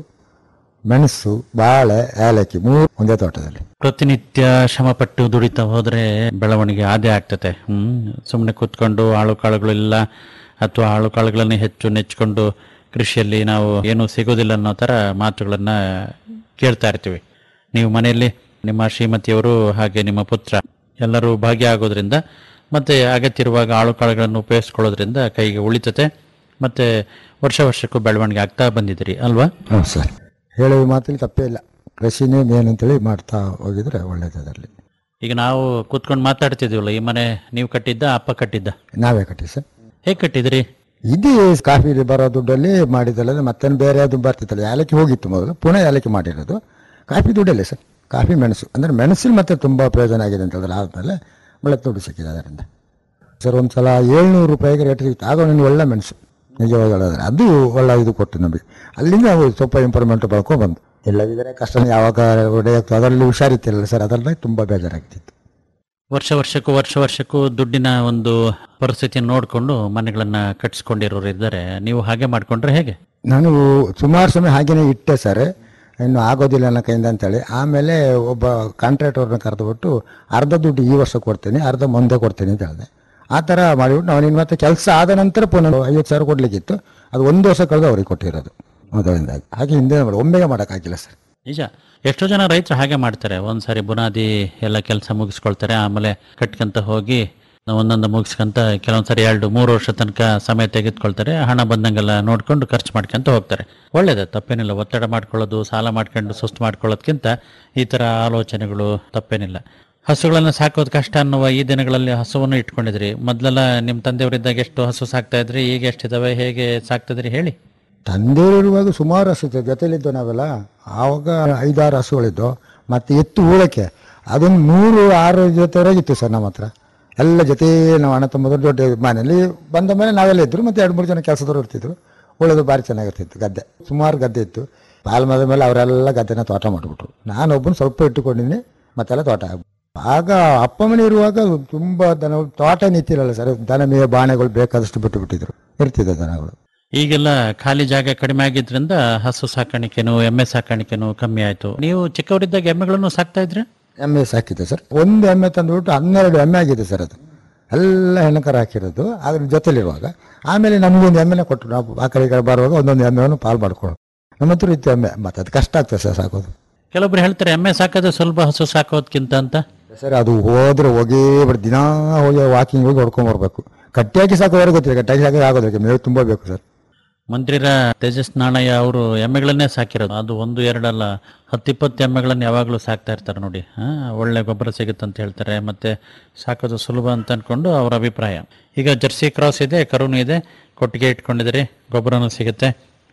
ಮೆಣಸು ಬಾಳೆ ಏಲಕ್ಕಿ ಮೂರು ಒಂದೇ ತೋಟದಲ್ಲಿ ಪ್ರತಿನಿತ್ಯ ಶ್ರಮಪಟ್ಟು ದುಡಿತಾ ಹೋದ್ರೆ ಬೆಳವಣಿಗೆ ಆದೇ ಆಗ್ತದೆ ಹ್ಮ್ ಸುಮ್ಮನೆ ಕೂತ್ಕೊಂಡು ಆಳು ಕಾಳುಗಳೆಲ್ಲ ಅಥವಾ ಆಳು ಕಾಳುಗಳನ್ನು ಹೆಚ್ಚು ನೆಚ್ಕೊಂಡು ಕೃಷಿಯಲ್ಲಿ ನಾವು ಏನೂ ಸಿಗೋದಿಲ್ಲ ಅನ್ನೋ ಥರ ಮಾತುಗಳನ್ನ ಕೇಳ್ತಾ ಇರ್ತೀವಿ ನೀವು ಮನೆಯಲ್ಲಿ ನಿಮ್ಮ ಶ್ರೀಮತಿಯವರು ಹಾಗೆ ನಿಮ್ಮ ಪುತ್ರ ಎಲ್ಲರೂ ಭಾಗಿಯಾಗೋದ್ರಿಂದ ಮತ್ತೆ ಅಗತ್ಯ ಇರುವಾಗ ಆಳು ಕಾಳುಗಳನ್ನು ಉಪಯೋಗಿಸ್ಕೊಳ್ಳೋದ್ರಿಂದ ಕೈಗೆ ಉಳಿತತೆ ಮತ್ತೆ ವರ್ಷ ವರ್ಷಕ್ಕೂ ಬೆಳವಣಿಗೆ ಆಗ್ತಾ ಬಂದಿದ್ದೀರಿ ಅಲ್ವಾ ಹ್ಞೂ ಸರ್ ಹೇಳುವ ಮಾತಲ್ಲಿ ತಪ್ಪೇ ಇಲ್ಲ ಕೃಷಿನೇ ಮೇನ್ ಅಂತೇಳಿ ಮಾಡ್ತಾ ಹೋಗಿದ್ರೆ ಒಳ್ಳೇದು ಅದರಲ್ಲಿ ಈಗ ನಾವು ಕೂತ್ಕೊಂಡು ಮಾತಾಡ್ತಿದ್ದೀವಲ್ಲ ಈ ಮನೆ ನೀವು ಕಟ್ಟಿದ್ದ ಅಪ್ಪ ಕಟ್ಟಿದ್ದ ನಾವೇ ಕಟ್ಟಿ ಸರ್ ಹೇಗೆ ಕಟ್ಟಿದ್ರಿ ಇದೇ ಕಾಫಿ ಬರೋ ದುಡ್ಡಲ್ಲಿ ಮಾಡಿದ್ದಲ್ಲ ಮತ್ತೆ ಬೇರೆ ಅದು ಬರ್ತಿತ್ತಲ್ಲ ಏಲಕ್ಕಿ ಹೋಗಿತ್ತು ಮೊದಲು ಪುನಃ ಏಲಕ್ಕಿ ಮಾಡಿರೋದು ಕಾಫಿ ದುಡ್ಡಲ್ಲೇ ಸರ್ ಕಾಫಿ ಮೆಣಸು ಅಂದರೆ ಮೆಣಸಿನ ಮತ್ತೆ ತುಂಬ ಪ್ರಯೋಜನ ಆಗಿದೆ ಅಂತ ಹೇಳಿದ್ರೆ ಆದಮೇಲೆ ಒಳ್ಳೆ ದುಡ್ಡು ಸಿಕ್ಕಿದೆ ಅದರಿಂದ ಸರ್ ಒಂದು ಸಲ ಏಳ್ನೂರು ರೂಪಾಯಿಗೆ ರೇಟ್ ಸಿಕ್ತು ಆಗ ಒಂದು ಒಳ್ಳೆ ಮೆಣಸು ನಿಜವಾಗಿ ಹೇಳಿದ್ರೆ ಅದು ಒಳ್ಳೆ ಇದು ಕೊಟ್ಟು ನಮಗೆ ಅಲ್ಲಿಂದ ನಾವು ಸ್ವಲ್ಪ ಇಂಪ್ರೂವ್ಮೆಂಟ್ ಬರ್ಕೊಂಡು ಬಂದು ಇಲ್ಲದಿದ್ದರೆ ಕಷ್ಟ ಯಾವಾಗ ಹೊಡೆಯೋದು ಅದರಲ್ಲಿ ಹುಷಾರಿತ್ತಿರಲ್ಲ ಸರ್ ಅದರಲ್ಲಿ ತುಂಬ ಬೇಜಾರಾಗ್ತಿತ್ತು ವರ್ಷ ವರ್ಷಕ್ಕೂ ವರ್ಷ ವರ್ಷಕ್ಕೂ ದುಡ್ಡಿನ ಒಂದು ಪರಿಸ್ಥಿತಿಯನ್ನು ನೋಡಿಕೊಂಡು ಮನೆಗಳನ್ನ ಕಟ್ಸ್ಕೊಂಡಿರೋರು ಇದ್ದಾರೆ ನೀವು ಹಾಗೆ ಮಾಡ್ಕೊಂಡ್ರೆ ಹೇಗೆ ನಾನು ಸುಮಾರು ಸಮಯ ಹಾಗೇನೆ ಇಟ್ಟೆ ಸರ್ ಇನ್ನು ಆಗೋದಿಲ್ಲ ನನ್ನ ಕೈಯಿಂದ ಅಂತೇಳಿ ಆಮೇಲೆ ಒಬ್ಬ ಕಾಂಟ್ರಾಕ್ಟರ್ನ ಕರೆದುಬಿಟ್ಟು ಅರ್ಧ ದುಡ್ಡು ಈ ವರ್ಷ ಕೊಡ್ತೀನಿ ಅರ್ಧ ಮುಂದೆ ಕೊಡ್ತೀನಿ ಅಂತ ಹೇಳಿದೆ ಆ ಥರ ಮಾಡಿಬಿಟ್ಟು ನಾವು ಇನ್ನು ಮತ್ತೆ ಕೆಲಸ ಆದ ನಂತರ ಪುನಃ ಐವತ್ತು ಸಾವಿರ ಕೊಡ್ಲಿಕ್ಕಿತ್ತು ಅದು ಒಂದು ವರ್ಷ ಕಳೆದು ಅವ್ರಿಗೆ ಕೊಟ್ಟಿರೋದು ಮೊದಲಿಂದಾಗಿ ಹಾಗೆ ಹಿಂದೆ ಮಾಡಿ ಒಮ್ಮೆಗೆ ಮಾಡೋಕ್ಕಾಗಿಲ್ಲ ಸರ್ ನಿಜ ಎಷ್ಟೋ ಜನ ರೈತರು ಹಾಗೆ ಮಾಡ್ತಾರೆ ಒಂದ್ಸಾರಿ ಬುನಾದಿ ಎಲ್ಲ ಕೆಲಸ ಮುಗಿಸ್ಕೊಳ್ತಾರೆ ಆಮೇಲೆ ಕಟ್ಕೊಂತ ಹೋಗಿ ಒಂದೊಂದು ಮುಗಿಸ್ಕೊಂತ ಕೆಲವೊಂದ್ಸರಿ ಎರಡು ಮೂರು ವರ್ಷ ತನಕ ಸಮಯ ತೆಗೆದುಕೊಳ್ತಾರೆ ಹಣ ಬಂದಂಗೆಲ್ಲ ನೋಡ್ಕೊಂಡು ಖರ್ಚು ಮಾಡ್ಕೊಂತ ಹೋಗ್ತಾರೆ ಒಳ್ಳೇದು ತಪ್ಪೇನಿಲ್ಲ ಒತ್ತಡ ಮಾಡ್ಕೊಳ್ಳೋದು ಸಾಲ ಮಾಡ್ಕೊಂಡು ಸುಸ್ತು ಮಾಡ್ಕೊಳ್ಳೋದ್ಕಿಂತ ಈ ಥರ ಆಲೋಚನೆಗಳು ತಪ್ಪೇನಿಲ್ಲ ಹಸುಗಳನ್ನು ಸಾಕೋದು ಕಷ್ಟ ಅನ್ನುವ ಈ ದಿನಗಳಲ್ಲಿ ಹಸುವನ್ನು ಇಟ್ಕೊಂಡಿದ್ರಿ ಮೊದಲೆಲ್ಲ ನಿಮ್ಮ ತಂದೆಯವರಿದ್ದಾಗ ಎಷ್ಟು ಹಸು ಸಾಕ್ತಾ ಇದ್ರಿ ಈಗ ಎಷ್ಟಿದಾವೆ ಹೇಗೆ ಸಾಕ್ತಿದ್ರಿ ಹೇಳಿ ತಂದೆಯಲ್ಲಿರುವಾಗ ಸುಮಾರು ಹಸು ಇತ್ತು ಜೊತೆಲಿದ್ದು ನಾವೆಲ್ಲ ಆವಾಗ ಐದಾರು ಹಸುಗಳಿದ್ದು ಮತ್ತು ಎತ್ತು ಊಳಕ್ಕೆ ಅದೊಂದು ಮೂರು ಆರು ಜೊತೆವರೆಗಿತ್ತು ಸರ್ ನಮ್ಮ ಹತ್ರ ಎಲ್ಲ ಜೊತೆ ನಾವು ಅಣ್ಣ ತಮ್ಮದ್ರು ದೊಡ್ಡ ಮನೆಯಲ್ಲಿ ಬಂದ ಮೇಲೆ ನಾವೆಲ್ಲ ಇದ್ರು ಮತ್ತು ಎರಡು ಮೂರು ಜನ ಕೆಲಸದವ್ರು ಇರ್ತಿದ್ರು ಉಳಿದು ಭಾರಿ ಚೆನ್ನಾಗಿರ್ತಿತ್ತು ಗದ್ದೆ ಸುಮಾರು ಗದ್ದೆ ಇತ್ತು ಪಾಲ್ ಮದ ಮೇಲೆ ಅವರೆಲ್ಲ ಗದ್ದೆನ ತೋಟ ಮಾಡಿಬಿಟ್ರು ನಾನೊಬ್ಬನು ಸ್ವಲ್ಪ ಇಟ್ಟುಕೊಂಡಿದ್ದೀನಿ ಮತ್ತೆಲ್ಲ ತೋಟ ಆಗ ಅಪ್ಪ ಮನೆ ಇರುವಾಗ ತುಂಬ ದನ ತೋಟ ನಿಂತಿರಲ್ಲ ಸರ್ ದನ ಮೇಯ ಬಾಣೆಗಳು ಬೇಕಾದಷ್ಟು ಬಿಟ್ಟು ಬಿಟ್ಟಿದ್ರು ಇರ್ತಿದ್ದೆ ದನಗಳು ಈಗೆಲ್ಲ ಖಾಲಿ ಜಾಗ ಕಡಿಮೆ ಆಗಿದ್ರಿಂದ ಹಸು ಸಾಕಾಣಿಕೆನೂ ಎಮ್ಮೆ ಸಾಕಾಣಿಕೆನೂ ಕಮ್ಮಿ ಆಯ್ತು ನೀವು ಚಿಕ್ಕವರಿದ್ದಾಗ ಎಮ್ಮೆಗಳನ್ನು ಸಾಕ್ತಾ ಇದ್ರೆ ಎಮ್ಮೆ ಸಾಕಿದೆ ಸರ್ ಒಂದು ಎಮ್ಮೆ ತಂದುಬಿಟ್ಟು ಹನ್ನೆರಡು ಎಮ್ಮೆ ಆಗಿದೆ ಸರ್ ಅದು ಎಲ್ಲ ಹೆಣ್ಣಕರ ಹಾಕಿರೋದು ಅದ್ರ ಜೊತೆಲಿರುವಾಗ ಆಮೇಲೆ ನಮಗೊಂದು ಎಮ್ಮೆನ ಕೊಟ್ಟರು ನಾವು ಆ ಕಡೆ ಈ ಕಡೆ ಬರುವಾಗ ಒಂದೊಂದು ಎಮ್ಮೆಯನ್ನು ಪಾಲು ಮಾಡ್ಕೊಳ್ಳೋದು ನಮ್ಮ ಹತ್ರ ಇತ್ತು ಎಮ್ಮೆ ಮತ್ತೆ ಅದು ಕಷ್ಟ ಆಗ್ತದೆ ಸರ್ ಸಾಕೋದು ಕೆಲವೊಬ್ರು ಹೇಳ್ತಾರೆ ಎಮ್ಮೆ ಸಾಕೋದು ಸ್ವಲ್ಪ ಹಸು ಸಾಕೋದ್ಕಿಂತ ಅಂತ ಸರ್ ಅದು ಹೋದ್ರೆ ಹೋಗೇ ಬಿಟ್ಟು ದಿನಾ ಹೋಗಿ ವಾಕಿಂಗ್ ಹೋಗಿ ಹೊಡ್ಕೊಂಡ್ ಬರ್ಬೇಕು ಕಟ್ಟಿ ಹಾಕಿ ಸಾಕೋವರೆಗೆ ಗೊತ್ತಿಲ್ಲ ಕಟ್ಟಿ ಹಾಕಿ ಸಾಕೋದು ಆಗೋದಕ್ಕೆ ಮೇವು ತುಂಬ ಬೇಕು ಸರ್ ಮಂತ್ರಿರ ತೇಜಸ್ ನಾಣಯ್ಯ ಅವರು ಎಮ್ಮೆಗಳನ್ನೇ ಸಾಕಿರೋದು ಅದು ಒಂದು ಎರಡಲ್ಲ ಹತ್ತಿಪ್ಪತ್ತು ಎಮ್ಮೆಗಳನ್ನು ಯಾವಾಗಲೂ ಸಾಕ್ತಾ ಇರ್ತಾರೆ ನೋಡಿ ಹಾ ಒಳ್ಳೆ ಗೊಬ್ಬರ ಸಿಗುತ್ತೆ ಅಂತ ಹೇಳ್ತಾರೆ ಮತ್ತೆ ಸಾಕೋದು ಸುಲಭ ಅಂತ ಅನ್ಕೊಂಡು ಅವರ ಅಭಿಪ್ರಾಯ ಈಗ ಜರ್ಸಿ ಕ್ರಾಸ್ ಇದೆ ಕರುನು ಇದೆ ಕೊಟ್ಟಿಗೆ ಇಟ್ಕೊಂಡಿದ್ದೀರಿ ಗೊಬ್ಬರನೂ ಸಿಗುತ್ತೆ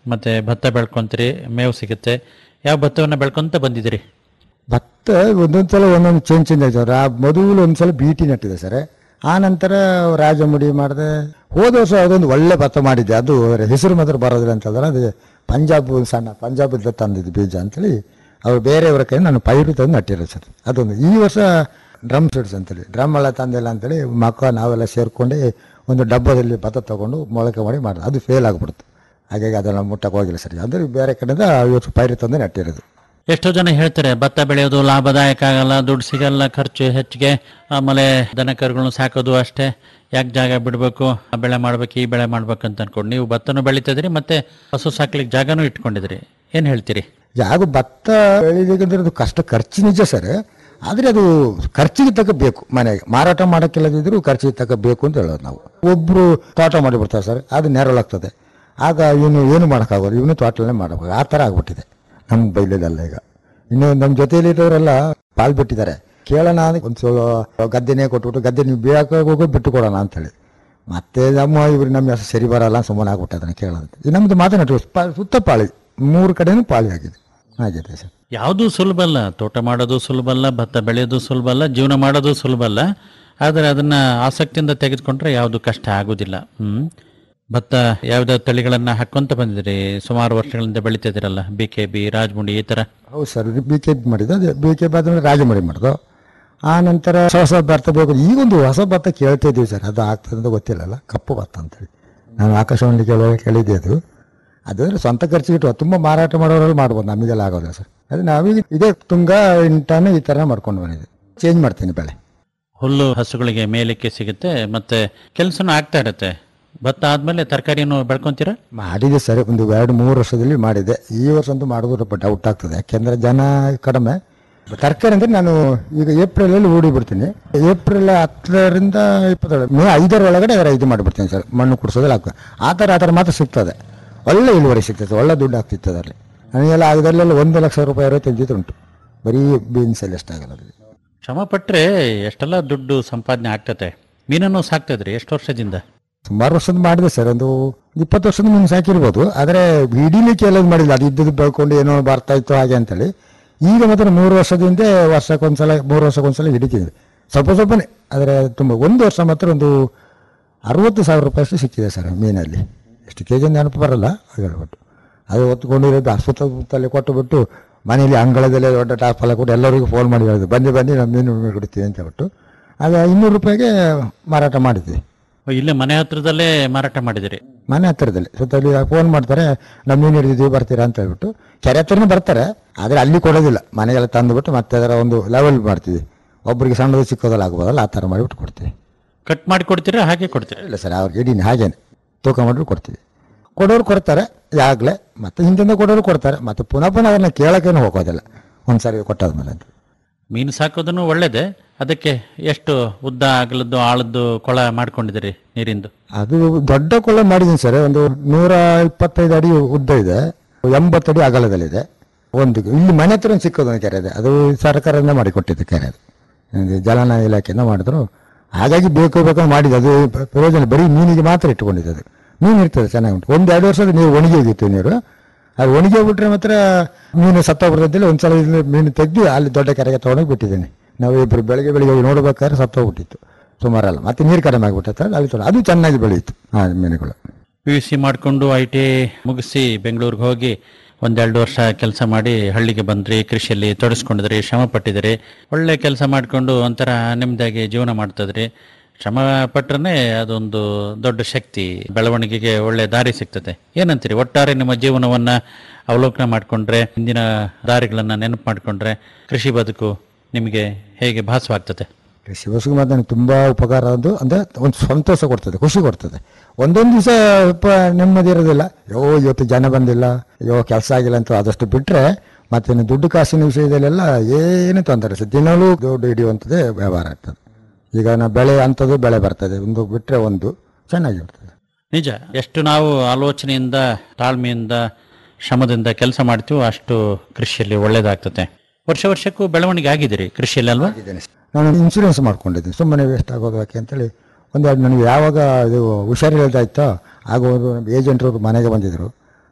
ಮತ್ತೆ ಭತ್ತ ಬೆಳ್ಕೊಂತೀರಿ ಮೇವು ಸಿಗುತ್ತೆ ಯಾವ ಭತ್ತವನ್ನು ಬೆಳ್ಕೊಂತ ಬಂದಿದ್ದೀರಿ ಭತ್ತ ಒಂದೊಂದು ಸಲ ಒಂದೊಂದು ಚೇಂಜ್ ಚೇಂಜ್ ಆಯ್ತು ಸರ್ ಆ ಮೊದಲು ಒಂದು ಸಲ ಬೀಟಿ ನೆಟ್ಟಿದೆ ಸರ್ ಆ ನಂತರ ರಾಜಮುಡಿ ಮಾಡಿದೆ ಹೋದ ವರ್ಷ ಅದೊಂದು ಒಳ್ಳೆ ಭತ್ತ ಮಾಡಿದ್ದೆ ಅದು ಹೆಸರು ಮಾತ್ರ ಬರೋದಿಲ್ಲ ಅಂತಂದ್ರೆ ಅದು ಪಂಜಾಬ್ ಸಣ್ಣ ಪಂಜಾಬ್ ತಂದಿದ್ದು ಬೀಜ ಅಂತೇಳಿ ಅವ್ರು ಬೇರೆಯವರ ಕೈ ನಾನು ಪೈರು ತಂದು ನಟ್ಟಿರೋದು ಸರ್ ಅದೊಂದು ಈ ವರ್ಷ ಡ್ರಮ್ ಸೀಡ್ಸ್ ಅಂತೇಳಿ ಡ್ರಮ್ ಎಲ್ಲ ತಂದಿಲ್ಲ ಅಂತೇಳಿ ಮಕ್ಕ ನಾವೆಲ್ಲ ಸೇರ್ಕೊಂಡು ಒಂದು ಡಬ್ಬದಲ್ಲಿ ಭತ್ತ ತಗೊಂಡು ಮೊಳಕೆ ಮಾಡಿ ಮಾಡಿದೆ ಅದು ಫೇಲ್ ಆಗಿಬಿಡ್ತು ಹಾಗಾಗಿ ಅದೆಲ್ಲ ಮುಟ್ಟಕ್ಕೆ ಹೋಗಿಲ್ಲ ಸರ್ ಅಂದರೆ ಬೇರೆ ಕಡೆಯಿಂದ ಈ ವರ್ಷ ಪೈರು ತಂದು ನಟ್ಟಿರೋದು ಎಷ್ಟೋ ಜನ ಹೇಳ್ತಾರೆ ಭತ್ತ ಬೆಳೆಯೋದು ಲಾಭದಾಯಕ ಆಗಲ್ಲ ದುಡ್ಡು ಸಿಗಲ್ಲ ಖರ್ಚು ಹೆಚ್ಚಿಗೆ ಆಮೇಲೆ ದನ ಕರುಗಳನ್ನು ಸಾಕೋದು ಅಷ್ಟೇ ಯಾಕೆ ಜಾಗ ಬಿಡಬೇಕು ಆ ಬೆಳೆ ಮಾಡ್ಬೇಕು ಈ ಬೆಳೆ ಮಾಡ್ಬೇಕು ಅಂತ ಅನ್ಕೊಂಡು ನೀವು ಭತ್ತನೂ ಬೆಳಿತಿದ್ರಿ ಮತ್ತೆ ಹಸು ಸಾಕ್ಲಿಕ್ಕೆ ಜಾಗನೂ ಇಟ್ಕೊಂಡಿದ್ರಿ ಏನ್ ಹೇಳ್ತೀರಿ ಯಾವುದು ಭತ್ತ ಬೆಳಿಬೇಕಂದ್ರೆ ಅದು ಕಷ್ಟ ಖರ್ಚು ನಿಜ ಸರ್ ಆದರೆ ಅದು ಖರ್ಚಿಗೆ ತಕ್ಕ ಬೇಕು ಮನೆಗೆ ಮಾರಾಟ ಮಾಡೋಕ್ಕಿಲ್ಲದಿದ್ರು ಖರ್ಚಿಗೆ ತಕ್ಕ ಬೇಕು ಅಂತ ಹೇಳೋದು ನಾವು ಒಬ್ಬರು ತೋಟ ಮಾಡಿಬಿಡ್ತಾರೆ ಸರ್ ಅದು ನೆರಳಾಗ್ತದೆ ಆಗ ಇವನು ಏನು ಮಾಡೋಕ್ಕಾಗೋದು ಇವನು ತೋಟಲೇ ಮಾಡಬೇಕು ಆ ಥರ ಆಗ್ಬಿಟ್ಟಿದೆ ನಮ್ಮ ಬೈಲದಲ್ಲ ಈಗ ಇನ್ನು ನಮ್ಮ ಜೊತೆಯಲ್ಲಿ ಇರೋರೆಲ್ಲ ಪಾಲ್ ಬಿಟ್ಟಿದ್ದಾರೆ ಕೇಳೋಣ ಅಂದ್ರೆ ಒಂದು ಸ್ವಲ್ಪ ಗದ್ದೆನೇ ಕೊಟ್ಬಿಟ್ಟು ಗದ್ದೆ ನೀವು ಬೇಕಾಗ ಹೋಗೋ ಬಿಟ್ಟು ಕೊಡೋಣ ಅಂತೇಳಿ ಮತ್ತೆ ನಮ್ಮ ಇವ್ರು ನಮ್ಮ ಹೆಸರು ಸರಿ ಬರಲ್ಲ ಸುಮ್ಮನೆ ಆಗ್ಬಿಟ್ಟು ಅದನ್ನು ಕೇಳೋದು ಇದು ನಮ್ಮದು ಮಾತನಾಡಿ ಸುತ್ತ ಪಾಳಿ ಮೂರು ಕಡೆನೂ ಪಾಳಿ ಆಗಿದೆ ಆಗಿದೆ ಸರ್ ಯಾವುದು ಸುಲಭ ಅಲ್ಲ ತೋಟ ಮಾಡೋದು ಸುಲಭ ಅಲ್ಲ ಭತ್ತ ಬೆಳೆಯೋದು ಸುಲಭ ಅಲ್ಲ ಜೀವನ ಮಾಡೋದು ಸುಲಭ ಅಲ್ಲ ಆದರೆ ಅದನ್ನ ಆಸಕ್ತಿಯಿಂದ ತೆಗೆದುಕೊಂಡ್ರೆ ಯಾವುದು ಕಷ್ಟ ಆಗುದಿಲ್ಲ ಹ್ಮ್ ಭತ್ತ ಯಾವ್ದಾವ್ದು ತಳಿಗಳನ್ನ ಹಾಕೊಂತ ಬಂದಿದ್ರಿ ಸುಮಾರು ವರ್ಷಗಳಿಂದ ಬೆಳಿತಿದ್ದೀರಲ್ಲ ಬಿ ಕೆ ಬಿ ರಾಜಮುಂಡಿ ಈ ತರ ಹೌದು ಸರ್ ಬಿ ಕೆ ಬಿ ಮಾಡಿದ್ದು ಅದೇ ಬಿ ಕೆ ಬಿ ಆದ್ಮೇಲೆ ರಾಜಮಡಿ ಮಾಡಿದ್ದು ಆ ನಂತರ ಹೊಸ ಹೊಸ ಭತ್ತ ಬೇಕು ಈಗೊಂದು ಹೊಸ ಭತ್ತ ಕೇಳ್ತಾ ಇದ್ದೀವಿ ಸರ್ ಅದು ಆಗ್ತದೆ ಅಂತ ಗೊತ್ತಿಲ್ಲಲ್ಲ ಕಪ್ಪು ಭತ್ತ ಅಂತೇಳಿ ನಾನು ಆಕಾಶವಾಣಿ ಕೇಳುವಾಗ ಕೇಳಿದ್ದೆ ಅದು ಅದು ಸ್ವಂತ ಖರ್ಚಿಗೆ ತುಂಬ ಮಾರಾಟ ಮಾಡೋರಲ್ಲಿ ಮಾಡ್ಬೋದು ನಮಗೆಲ್ಲ ಆಗೋದಿಲ್ಲ ಸರ್ ಅದು ನಾವೀಗ ಇದೇ ತುಂಗ ಇಂಟಾನು ಈ ಥರ ಮಾಡ್ಕೊಂಡು ಬಂದಿದ್ದೆ ಚೇಂಜ್ ಮಾಡ್ತೀನಿ ಬೆಳೆ ಹುಲ್ಲು ಹಸುಗಳಿಗೆ ಮೇಲಿಕ್ಕೆ ಸಿಗುತ್ತೆ ಮತ್ತೆ ಕೆಲಸನೂ ಆಗ್ತಾ ಇರುತ್ತೆ ಭತ್ತ ಆದ್ಮೇಲೆ ತರಕಾರಿಯನ್ನು ಬೆಳ್ಕೊಂತೀರಾ ಮಾಡಿದೆ ಸರ್ ಒಂದು ಎರಡು ಮೂರು ವರ್ಷದಲ್ಲಿ ಮಾಡಿದೆ ಈ ವರ್ಷ ಅಂತೂ ಮಾಡೋದು ಸ್ವಲ್ಪ ಡೌಟ್ ಆಗ್ತದೆ ಯಾಕೆಂದ್ರೆ ಜನ ಕಡಿಮೆ ತರಕಾರಿ ಅಂದ್ರೆ ನಾನು ಈಗ ಏಪ್ರಿಲ್ ಅಲ್ಲಿ ಹೂಡಿ ಬಿಡ್ತೀನಿ ಏಪ್ರಿಲ್ ಹತ್ತರಿಂದ ಇಪ್ಪತ್ತೇಳು ಮೇ ಐದರ ಒಳಗಡೆ ಅದರ ಇದು ಮಾಡಿಬಿಡ್ತೀನಿ ಸರ್ ಮಣ್ಣು ಕುಡಿಸೋದ್ರಲ್ಲಿ ಆಗ್ತದೆ ಆ ಥರ ಆ ಥರ ಮಾತ್ರ ಸಿಗ್ತದೆ ಒಳ್ಳೆ ಇಳುವರಿ ಸಿಗ್ತದೆ ಒಳ್ಳೆ ದುಡ್ಡು ಆಗ್ತಿತ್ತು ಅದರಲ್ಲಿ ನನಗೆಲ್ಲ ಆಗದಲ್ಲೆಲ್ಲ ಒಂದು ಲಕ್ಷ ರೂಪಾಯಿ ಇರೋ ತೆಗೆದಿತ್ತು ಉಂಟು ಬರೀ ಬೀನ್ಸಲ್ಲಿ ಎಷ್ಟಾಗಲ್ಲ ಅದರಲ್ಲಿ ಶ್ರಮ ಪಟ್ರೆ ಎಷ್ಟೆಲ್ಲ ದುಡ್ಡು ಸಂಪಾದನೆ ಆಗ್ತದೆ ಮೀನನ್ನು ಸಾಕ್ತಿದ್ರಿ ಎಷ್ಟು ವರ್ಷದಿಂದ ಸುಮಾರು ವರ್ಷದ ಮಾಡಿದೆ ಸರ್ ಒಂದು ಇಪ್ಪತ್ತು ವರ್ಷದ ಮುಂದೆ ಸಾಕಿರ್ಬೋದು ಆದರೆ ಹಿಡೀಲಿಕ್ಕೆ ಎಲ್ಲದು ಮಾಡಿಲ್ಲ ಅದು ಇದ್ದದ್ದು ಬೆಳ್ಕೊಂಡು ಏನೋ ಬರ್ತಾ ಇತ್ತು ಹಾಗೆ ಅಂತೇಳಿ ಈಗ ಮಾತ್ರ ಮೂರು ವರ್ಷದಿಂದ ವರ್ಷಕ್ಕೊಂದ್ಸಲ ಮೂರು ವರ್ಷಕ್ಕೊಂದ್ಸಲ ಹಿಡಿತಿದ್ವಿ ಸ್ವಲ್ಪ ಸ್ವಲ್ಪನೇ ಆದರೆ ತುಂಬ ಒಂದು ವರ್ಷ ಮಾತ್ರ ಒಂದು ಅರವತ್ತು ಸಾವಿರ ರೂಪಾಯಿ ಅಷ್ಟು ಸಿಕ್ಕಿದೆ ಸರ್ ಮೀನಲ್ಲಿ ಎಷ್ಟು ಕೆ ಜಿ ನೆನಪು ಬರಲ್ಲ ಹೇಳ್ಬಿಟ್ಟು ಅದು ಹೊತ್ಕೊಂಡಿರೋದು ಸುತ್ತಮುತ್ತಲ್ಲಿ ಕೊಟ್ಟು ಬಿಟ್ಟು ಮನೆಯಲ್ಲಿ ಅಂಗಳದಲ್ಲೇ ದೊಡ್ಡ ಟಾಪಲ್ಲ ಕೊಟ್ಟು ಎಲ್ಲರಿಗೂ ಫೋನ್ ಮಾಡಿ ಹೇಳಿದ್ರು ಬನ್ನಿ ಬನ್ನಿ ನಮ್ಮ ಮೀನು ಕೊಡ್ತೀವಿ ಅಂತ ಹೇಳ್ಬಿಟ್ಟು ಅದು ಇನ್ನೂರು ರೂಪಾಯಿಗೆ ಮಾರಾಟ ಮಾಡಿದ್ವಿ ಓ, ಇಲ್ಲೇ ಮನೆ ಹತ್ರದಲ್ಲೇ ಮಾರಾಟ ಮಾಡಿದಿರಿ ಮನೆ ಹತ್ತಿರದಲ್ಲಿ ಸುತ್ತಲ್ಲಿ ಫೋನ್ ಮಾಡ್ತಾರೆ ನಮ್ಮ ಮೀನು ಹಿಡಿದಿದ್ದೀವಿ ಬರ್ತೀರಾ ಅಂತ ಹೇಳ್ಬಿಟ್ಟು ಕೆರೆ ಹತ್ರನೇ ಬರ್ತಾರೆ ಆದರೆ ಅಲ್ಲಿ ಕೊಡೋದಿಲ್ಲ ಮನೆಗೆಲ್ಲ ತಂದುಬಿಟ್ಟು ಮತ್ತೆ ಅದರ ಒಂದು ಲೆವೆಲ್ ಮಾಡ್ತೀವಿ ಒಬ್ಬರಿಗೆ ಸಣ್ಣದು ಚಿಕ್ಕದಲ್ಲ ಆಗ್ಬೋದಲ್ಲ ಆ ಥರ ಮಾಡಿಬಿಟ್ಟು ಕೊಡ್ತೀವಿ ಕಟ್ ಮಾಡಿ ಕೊಡ್ತೀರಾ ಹಾಗೆ ಕೊಡ್ತೀರಾ ಇಲ್ಲ ಸರ್ ಅವ್ರಿಗೆ ಇಡೀನಿ ಹಾಗೇನೆ ತೂಕ ಮಾಡಿಬಿಟ್ಟು ಕೊಡ್ತೀವಿ ಕೊಡೋರು ಕೊಡ್ತಾರೆ ಯಾಗಲೇ ಮತ್ತೆ ಹಿಂದಿಂದ ಕೊಡೋರು ಕೊಡ್ತಾರೆ ಮತ್ತೆ ಪುನಃ ಪುನಃ ಅದನ್ನ ಕೇಳೋಕ್ಕೇನು ಹೋಗೋದಿಲ್ಲ ಒಂದು ಸಾರಿ ಕೊಟ್ಟಾದ್ಮೇಲೆ ಅಂತ ಮೀನು ಸಾಕೋದನ್ನು ಒಳ್ಳೇದೆ ಅದಕ್ಕೆ ಎಷ್ಟು ಉದ್ದ ಅಗಲದ್ದು ಆಳದ್ದು ಕೊಳ ಮಾಡ್ಕೊಂಡಿದ್ದೀರಿ ನೀರಿಂದು ಅದು ದೊಡ್ಡ ಕೊಳ್ಳ ಮಾಡಿದ್ದೀನಿ ಸರ್ ಒಂದು ನೂರ ಇಪ್ಪತ್ತೈದು ಅಡಿ ಉದ್ದ ಇದೆ ಎಂಬತ್ತು ಅಡಿ ಅಗಲದಲ್ಲಿದೆ ಒಂದು ಇಲ್ಲಿ ಮನೆ ಹತ್ರ ಒಂದು ಚಿಕ್ಕದೊಂದು ಕೆರೆ ಇದೆ ಅದು ಸರ್ಕಾರದಿಂದ ಮಾಡಿಕೊಟ್ಟಿದ್ದು ಕೆರೆ ಅದು ಇದು ಜಲನ ಇಲಾಖೆಯಿಂದ ಮಾಡಿದ್ರು ಹಾಗಾಗಿ ಬೇಕು ಬೇಕಂತ ಮಾಡಿದ್ದು ಅದು ಪ್ರ- ಪ್ರಯೋಜನ ಬರೀ ಮೀನಿಗೆ ಮಾತ್ರ ಇಟ್ಕೊಂಡಿದ್ದು ಅದು ಮೀನು ಇರ್ತದೆ ಚೆನ್ನಾಗಿ ಉಂಟು ಒಂದು ಎರಡು ವರ್ಷದ ನೀರು ಒಣಗಿ ಹೋಗಿತ್ತು ನೀರು ಅದು ಒಣಗಿ ಹೋಗ್ಬಿಟ್ರೆ ಮಾತ್ರ ಮೀನು ಸತ್ತೋಗ್ಬಿಡ್ತಂತೇಳಿ ಒಂದ್ಸಲ ಇಲ್ಲಿ ಮೀನು ತೆಗೆದು ಅಲ್ಲಿ ದೊಡ್ಡ ಕೆರೆಗೆ ತೊಗೊಂಡೋಗಿ ಬಿಟ್ಟಿದ್ದೀನಿ ನಾವು ಇಬ್ಬರು ಬೆಳಗ್ಗೆ ಬೆಳಿಗ್ಗೆ ಹೋಗಿ ನೋಡ್ಬೇಕಾದ್ರೆ ಸತ್ತೋಗ್ಬಿಟ್ಟಿತ್ತು ಸುಮಾರಲ್ಲ ಮತ್ತೆ ನೀರು ಕಡಿಮೆ ಆಗಿಬಿಟ್ಟೆ ಅಲ್ಲಿ ತೊಗೊಂಡು ಅದು ಚೆನ್ನಾಗಿ ಬೆಳೆಯಿತು ಆ ಮೀನುಗಳು ಪಿ ಯು ಸಿ ಮಾಡಿಕೊಂಡು ಐ ಟಿ ಮುಗಿಸಿ ಬೆಂಗಳೂರಿಗೆ ಹೋಗಿ ಒಂದೆರಡು ವರ್ಷ ಕೆಲಸ ಮಾಡಿ ಹಳ್ಳಿಗೆ ಬಂದ್ರಿ ಕೃಷಿಯಲ್ಲಿ ತೊಡಸ್ಕೊಂಡಿದ್ರಿ ಶ್ರಮ ಪಟ್ಟಿದ್ರಿ ಒಳ್ಳೆ ಕೆಲಸ ಮಾಡಿಕೊಂಡು ಒಂಥರ ನೆಮ್ಮದಿಯಾಗಿ ಜೀವನ ಮಾಡ್ತಿದ್ರಿ ಶ್ರಮ ಪಟ್ರೆ ಅದೊಂದು ದೊಡ್ಡ ಶಕ್ತಿ ಬೆಳವಣಿಗೆಗೆ ಒಳ್ಳೆ ದಾರಿ ಸಿಗ್ತದೆ ಏನಂತೀರಿ ಒಟ್ಟಾರೆ ನಿಮ್ಮ ಜೀವನವನ್ನ ಅವಲೋಕನ ಮಾಡಿಕೊಂಡ್ರೆ ಹಿಂದಿನ ದಾರಿಗಳನ್ನ ನೆನಪು ಮಾಡಿಕೊಂಡ್ರೆ ಕೃಷಿ ಬದುಕು ನಿಮಗೆ ಹೇಗೆ ಭಾಸವಾಗ್ತದೆ ಕೃಷಿ ಬಸ್ಸಿಗೆ ಮಾತ್ರ ನನಗೆ ತುಂಬ ಉಪಕಾರ ಅದು ಅಂದರೆ ಒಂದು ಸಂತೋಷ ಕೊಡ್ತದೆ ಖುಷಿ ಕೊಡ್ತದೆ ಒಂದೊಂದು ದಿವಸ ಸ್ವಲ್ಪ ನೆಮ್ಮದಿ ಇರೋದಿಲ್ಲ ಯೋ ಇವತ್ತು ಜನ ಬಂದಿಲ್ಲ ಅಯ್ಯೋ ಕೆಲಸ ಆಗಿಲ್ಲ ಅಂತ ಆದಷ್ಟು ಬಿಟ್ಟರೆ ಮತ್ತೇನು ದುಡ್ಡು ಕಾಸಿನ ವಿಷಯದಲ್ಲೆಲ್ಲ ಏನು ತೊಂದರೆ ಇಲ್ಲ. ದಿನಾಲೂ ದುಡ್ಡು ಹಿಡಿಯುವಂಥದ್ದೇ ವ್ಯವಹಾರ ಆಗ್ತದೆ ಈಗ ನಾ ಬೆಳೆ ಅಂಥದ್ದು ಬೆಳೆ ಬರ್ತದೆ ಒಂದು ಬಿಟ್ಟರೆ ಒಂದು ಚೆನ್ನಾಗಿರ್ತದೆ ನಿಜ ಎಷ್ಟು ನಾವು ಆಲೋಚನೆಯಿಂದ ತಾಳ್ಮೆಯಿಂದ ಶ್ರಮದಿಂದ ಕೆಲಸ ಮಾಡ್ತೀವೋ ಅಷ್ಟು ಕೃಷಿಯಲ್ಲಿ ಒಳ್ಳೇದಾಗ್ತದೆ ವರ್ಷ ವರ್ಷಕ್ಕೂ ಬೆಳವಣಿಗೆ ಆಗಿದ್ದೀರಿ ಕೃಷಿಯಲ್ಲಿ ಅಲ್ವಾ ನಾನು ಇನ್ಶೂರೆನ್ಸ್ ಮಾಡ್ಕೊಂಡಿದ್ದೀನಿ ಸುಮ್ಮನೆ ವೇಸ್ಟ್ ಆಗೋದು ಯಾಕೆ ಅಂತೇಳಿ ಒಂದೆರಡು ನನಗೆ ಯಾವಾಗ ಇದು ಹುಷಾರಿಲ್ಲದಾಯ್ತೋ ಆಗ ಒಂದು ನಮ್ಮ ಏಜೆಂಟ್ರು ಮನೆಗೆ ಬಂದಿದ್ದರು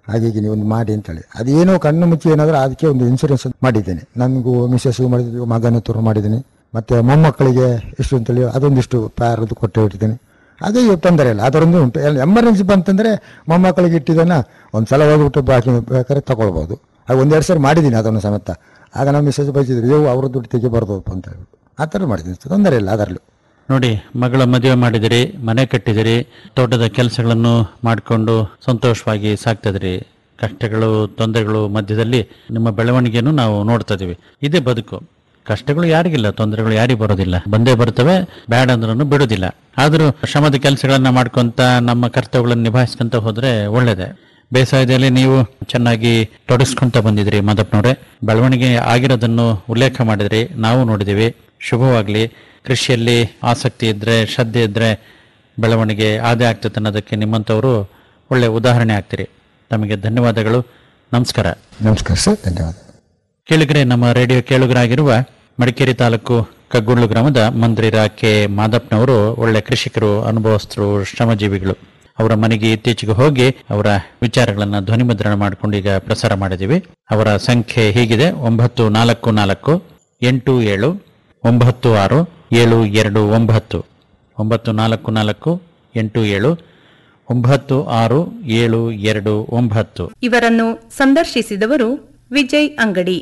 ಹಾಗೆ ಹೀಗೆ ನೀವು ಒಂದು ಮಾಡಿ ಅಂತೇಳಿ ಅದೇನೋ ಕಣ್ಣು ಮುಚ್ಚಿ ಏನಾದರೂ ಅದಕ್ಕೆ ಒಂದು ಇನ್ಸೂರೆನ್ಸ್ ಮಾಡಿದ್ದೇನೆ ನನಗೂ ಮಿಸ್ಸಸ್ಸು ಮಾಡಿದ್ದೀನಿ ಮಗನ ತುರು ಮಾಡಿದ್ದೀನಿ ಮತ್ತು ಮೊಮ್ಮಕ್ಕಳಿಗೆ ಇಷ್ಟು ಅಂತೇಳಿ ಅದೊಂದಿಷ್ಟು ಪ್ಯಾರದು ಕೊಟ್ಟು ಇಟ್ಟಿದ್ದೀನಿ ಅದೇ ತೊಂದರೆ ಇಲ್ಲ ಅದರೊಂದು ಉಂಟು ಎಮರ್ಜೆನ್ಸಿ ಬಂತಂದರೆ ಮೊಮ್ಮಕ್ಕಳಿಗೆ ಇಟ್ಟಿದ್ದನ್ನು ಒಂದು ಸಲ ಹೋಗ್ಬಿಟ್ಟು ಬಾಕಿ ಬೇಕಾದ್ರೆ ತಗೊಳ್ಬೋದು ಆಗ ಒಂದೆರಡು ಸರಿ ಮಾಡಿದ್ದೀನಿ ಅದನ್ನು ಸಮೇತ ಆಗ ನಮ್ಮ ಮಿಸ್ಸಸ್ ಬೈತಿದ್ರು ಯೋ ಅವ್ರ ದುಡ್ಡು ತೆಗಿಬಾರ್ದಪ್ಪ ಅಂತ ಹೇಳ್ಬಿಟ್ಟು ಆ ಥರ ಮಾಡಿದ್ದೀನಿ ತೊಂದರೆ ಇಲ್ಲ ಅದರಲ್ಲೂ ನೋಡಿ ಮಗಳ ಮದುವೆ ಮಾಡಿದಿರಿ ಮನೆ ಕಟ್ಟಿದಿರಿ ತೋಟದ ಕೆಲಸಗಳನ್ನು ಮಾಡಿಕೊಂಡು ಸಂತೋಷವಾಗಿ ಸಾಕ್ತಿದ್ರಿ ಕಷ್ಟಗಳು ತೊಂದರೆಗಳು ಮಧ್ಯದಲ್ಲಿ ನಿಮ್ಮ ಬೆಳವಣಿಗೆಯನ್ನು ನಾವು ನೋಡ್ತಾ ಇದೀವಿ ಇದೇ ಬದುಕು ಕಷ್ಟಗಳು ಯಾರಿಗಿಲ್ಲ ತೊಂದರೆಗಳು ಯಾರಿಗೂ ಬರೋದಿಲ್ಲ ಬಂದೇ ಬರ್ತವೆ ಬ್ಯಾಡ್ ಅಂದ್ರೂ ಬಿಡೋದಿಲ್ಲ ಆದರೂ ಶ್ರಮದ ಕೆಲಸಗಳನ್ನ ಮಾಡ್ಕೊಂತ ನಮ್ಮ ಕರ್ತವ್ಯಗಳನ್ನು ನಿಭಾಯಿಸ್ಕೊಂತ ಹೋದ್ರೆ ಒಳ್ಳೇದೇ ಬೇಸಾಯದಲ್ಲಿ ನೀವು ಚೆನ್ನಾಗಿ ತೊಡಗಿಸ್ಕೊಂತ ಬಂದಿದ್ರಿ ಮಾದಪ್ಪನವ್ರೆ ಬೆಳವಣಿಗೆ ಆಗಿರೋದನ್ನು ಉಲ್ಲೇಖ ಮಾಡಿದ್ರಿ ನಾವು ನೋಡಿದ್ದೀವಿ ಶುಭವಾಗ್ಲಿ ಕೃಷಿಯಲ್ಲಿ ಆಸಕ್ತಿ ಇದ್ರೆ ಶ್ರದ್ಧೆ ಇದ್ರೆ ಬೆಳವಣಿಗೆ ಆದೇ ಆಗ್ತದೆ ಅನ್ನೋದಕ್ಕೆ ನಿಮ್ಮಂಥವರು ಒಳ್ಳೆ ಉದಾಹರಣೆ ಆಗ್ತೀರಿ ತಮಗೆ ಧನ್ಯವಾದಗಳು ನಮಸ್ಕಾರ ನಮಸ್ಕಾರ ಸರ್ ಧನ್ಯವಾದ ಕೇಳಿಗರೆ ನಮ್ಮ ರೇಡಿಯೋ ಕೇಳುಗರಾಗಿರುವ ಮಡಿಕೇರಿ ತಾಲೂಕು ಕಗ್ಗುಳ್ಳು ಗ್ರಾಮದ ಮಂತ್ರಿರ ಕೆ ಮಾದಪ್ಪನವರು ಒಳ್ಳೆ ಕೃಷಿಕರು ಅನುಭವಸ್ಥರು ಶ್ರಮಜೀವಿಗಳು ಅವರ ಮನೆಗೆ ಇತ್ತೀಚೆಗೆ ಹೋಗಿ ಅವರ ವಿಚಾರಗಳನ್ನ ಧ್ವನಿಮುದ್ರಣ ಮಾಡಿಕೊಂಡು ಈಗ ಪ್ರಸಾರ ಮಾಡಿದ್ದೀವಿ ಅವರ ಸಂಖ್ಯೆ ಹೀಗಿದೆ ಒಂಬತ್ತು ನಾಲ್ಕು ನಾಲ್ಕು ಎಂಟು ಏಳು ಒಂಬತ್ತು ಆರು ಏಳು ಎರಡು ಒಂಬತ್ತು ಒಂಬತ್ತು ನಾಲ್ಕು ನಾಲ್ಕು ಎಂಟು ಏಳು ಒಂಬತ್ತು ಆರು ಏಳು ಎರಡು ಒಂಬತ್ತು ಇವರನ್ನು ಸಂದರ್ಶಿಸಿದವರು ವಿಜಯ್ ಅಂಗಡಿ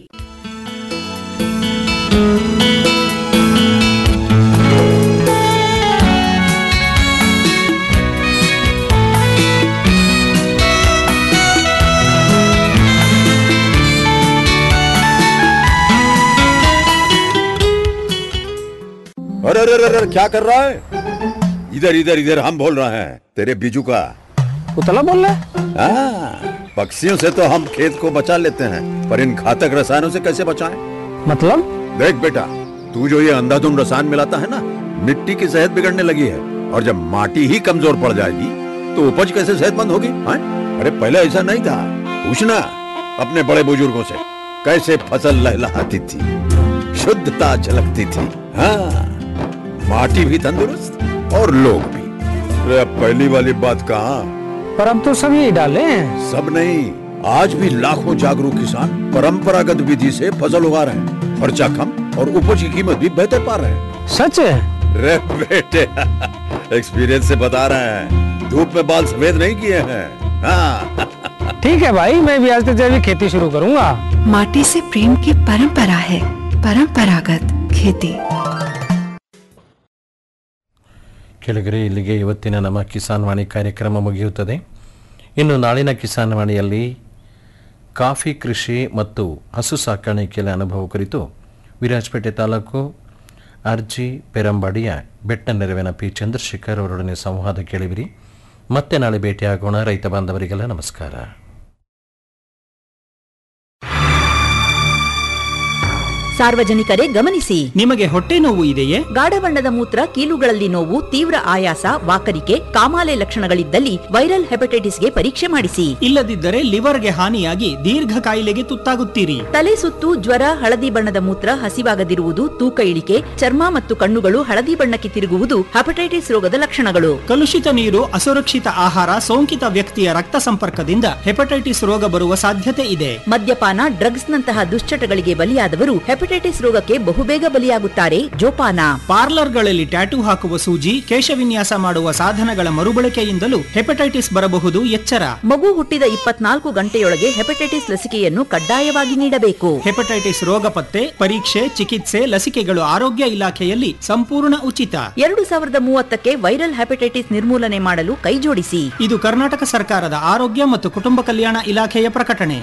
अरे अरे अरे अरे, क्या कर रहा है इधर इधर इधर हम बोल रहे हैं तेरे बीजू का उतला बोल रहा हाँ, पक्षियों से तो हम खेत को बचा लेते हैं पर इन घातक रसायनों से कैसे बचाएं? मतलब देख बेटा तू जो ये अंधाधुंध रसायन मिलाता है ना मिट्टी की सेहत बिगड़ने लगी है और जब माटी ही कमजोर पड़ जाएगी तो उपज कैसे सेहतमंद होगी हाँ? अरे पहले ऐसा नहीं था पूछना अपने बड़े बुजुर्गों से कैसे फसल लहलहाती थी शुद्धता झलकती थी हाँ माटी भी तंदुरुस्त और लोग भी अरे अब पहली वाली बात कहाँ पर अब तो सब यही डाले हैं सब नहीं आज भी लाखों जागरूक किसान परंपरागत विधि से फसल उगा रहे हैं खर्चा कम और उपज की कीमत भी बेहतर पा रहे हैं सच है रे बेटे एक्सपीरियंस से बता रहे हैं धूप में बाल सफेद नहीं किए हैं हाँ ठीक है भाई मैं भी आज से जैविक खेती शुरू करूंगा माटी से प्रेम की परंपरा है परंपरागत खेती ಕೆಳಗರೆ ಇಲ್ಲಿಗೆ ಇವತ್ತಿನ ನಮ್ಮ ಕಿಸಾನ್ ವಾಣಿ ಕಾರ್ಯಕ್ರಮ ಮುಗಿಯುತ್ತದೆ ಇನ್ನು ನಾಳಿನ ಕಿಸಾನ್ ವಾಣಿಯಲ್ಲಿ ಕಾಫಿ ಕೃಷಿ ಮತ್ತು ಹಸು ಸಾಕಾಣಿಕೆಯ ಅನುಭವ ಕುರಿತು ವಿರಾಜಪೇಟೆ ತಾಲೂಕು ಅರ್ಜಿ ಪೆರಂಬಾಡಿಯ ಬೆಟ್ಟ ನೆರವಿನ ಪಿ ಚಂದ್ರಶೇಖರ್ ಅವರೊಡನೆ ಸಂವಾದ ಕೇಳಿವಿರಿ ಮತ್ತೆ ನಾಳೆ ಭೇಟಿಯಾಗೋಣ ರೈತ ಬಾಂಧವರಿಗೆಲ್ಲ ನಮಸ್ಕಾರ ಸಾರ್ವಜನಿಕರೇ ಗಮನಿಸಿ ನಿಮಗೆ ಹೊಟ್ಟೆ ನೋವು ಇದೆಯೇ ಗಾಢ ಬಣ್ಣದ ಮೂತ್ರ ಕೀಲುಗಳಲ್ಲಿ ನೋವು ತೀವ್ರ ಆಯಾಸ ವಾಕರಿಕೆ ಕಾಮಾಲೆ ಲಕ್ಷಣಗಳಿದ್ದಲ್ಲಿ ವೈರಲ್ ಹೆಪಟೈಟಿಸ್ಗೆ ಪರೀಕ್ಷೆ ಮಾಡಿಸಿ ಇಲ್ಲದಿದ್ದರೆ ಲಿವರ್ಗೆ ಹಾನಿಯಾಗಿ ದೀರ್ಘ ಕಾಯಿಲೆಗೆ ತುತ್ತಾಗುತ್ತೀರಿ ತಲೆ ಸುತ್ತು ಜ್ವರ ಹಳದಿ ಬಣ್ಣದ ಮೂತ್ರ ಹಸಿವಾಗದಿರುವುದು ತೂಕ ಇಳಿಕೆ ಚರ್ಮ ಮತ್ತು ಕಣ್ಣುಗಳು ಹಳದಿ ಬಣ್ಣಕ್ಕೆ ತಿರುಗುವುದು ಹೆಪಟೈಟಿಸ್ ರೋಗದ ಲಕ್ಷಣಗಳು ಕಲುಷಿತ ನೀರು ಅಸುರಕ್ಷಿತ ಆಹಾರ ಸೋಂಕಿತ ವ್ಯಕ್ತಿಯ ರಕ್ತ ಸಂಪರ್ಕದಿಂದ ಹೆಪಟೈಟಿಸ್ ರೋಗ ಬರುವ ಸಾಧ್ಯತೆ ಇದೆ ಮದ್ಯಪಾನ ಡ್ರಗ್ಸ್ ನಂತಹ ದುಶ್ಚಟಗಳಿಗೆ ಬಲಿಯಾದವರು ಹೆಪಟೈಟಿಸ್ ರೋಗಕ್ಕೆ ಬಹುಬೇಗ ಬಲಿಯಾಗುತ್ತಾರೆ ಜೋಪಾನ ಪಾರ್ಲರ್ಗಳಲ್ಲಿ ಟ್ಯಾಟೂ ಹಾಕುವ ಸೂಜಿ ಕೇಶವಿನ್ಯಾಸ ಮಾಡುವ ಸಾಧನಗಳ ಮರುಬಳಕೆಯಿಂದಲೂ ಹೆಪಟೈಟಿಸ್ ಬರಬಹುದು ಎಚ್ಚರ ಮಗು ಹುಟ್ಟಿದ ಇಪ್ಪತ್ನಾಲ್ಕು ಗಂಟೆಯೊಳಗೆ ಹೆಪಟೈಟಿಸ್ ಲಸಿಕೆಯನ್ನು ಕಡ್ಡಾಯವಾಗಿ ನೀಡಬೇಕು ಹೆಪಟೈಟಿಸ್ ರೋಗ ಪತ್ತೆ ಪರೀಕ್ಷೆ ಚಿಕಿತ್ಸೆ ಲಸಿಕೆಗಳು ಆರೋಗ್ಯ ಇಲಾಖೆಯಲ್ಲಿ ಸಂಪೂರ್ಣ ಉಚಿತ ಎರಡು ಸಾವಿರದ ಮೂವತ್ತಕ್ಕೆ ವೈರಲ್ ಹೆಪಟೈಟಿಸ್ ನಿರ್ಮೂಲನೆ ಮಾಡಲು ಕೈಜೋಡಿಸಿ ಇದು ಕರ್ನಾಟಕ ಸರ್ಕಾರದ ಆರೋಗ್ಯ ಮತ್ತು ಕುಟುಂಬ ಕಲ್ಯಾಣ ಇಲಾಖೆಯ ಪ್ರಕಟಣೆ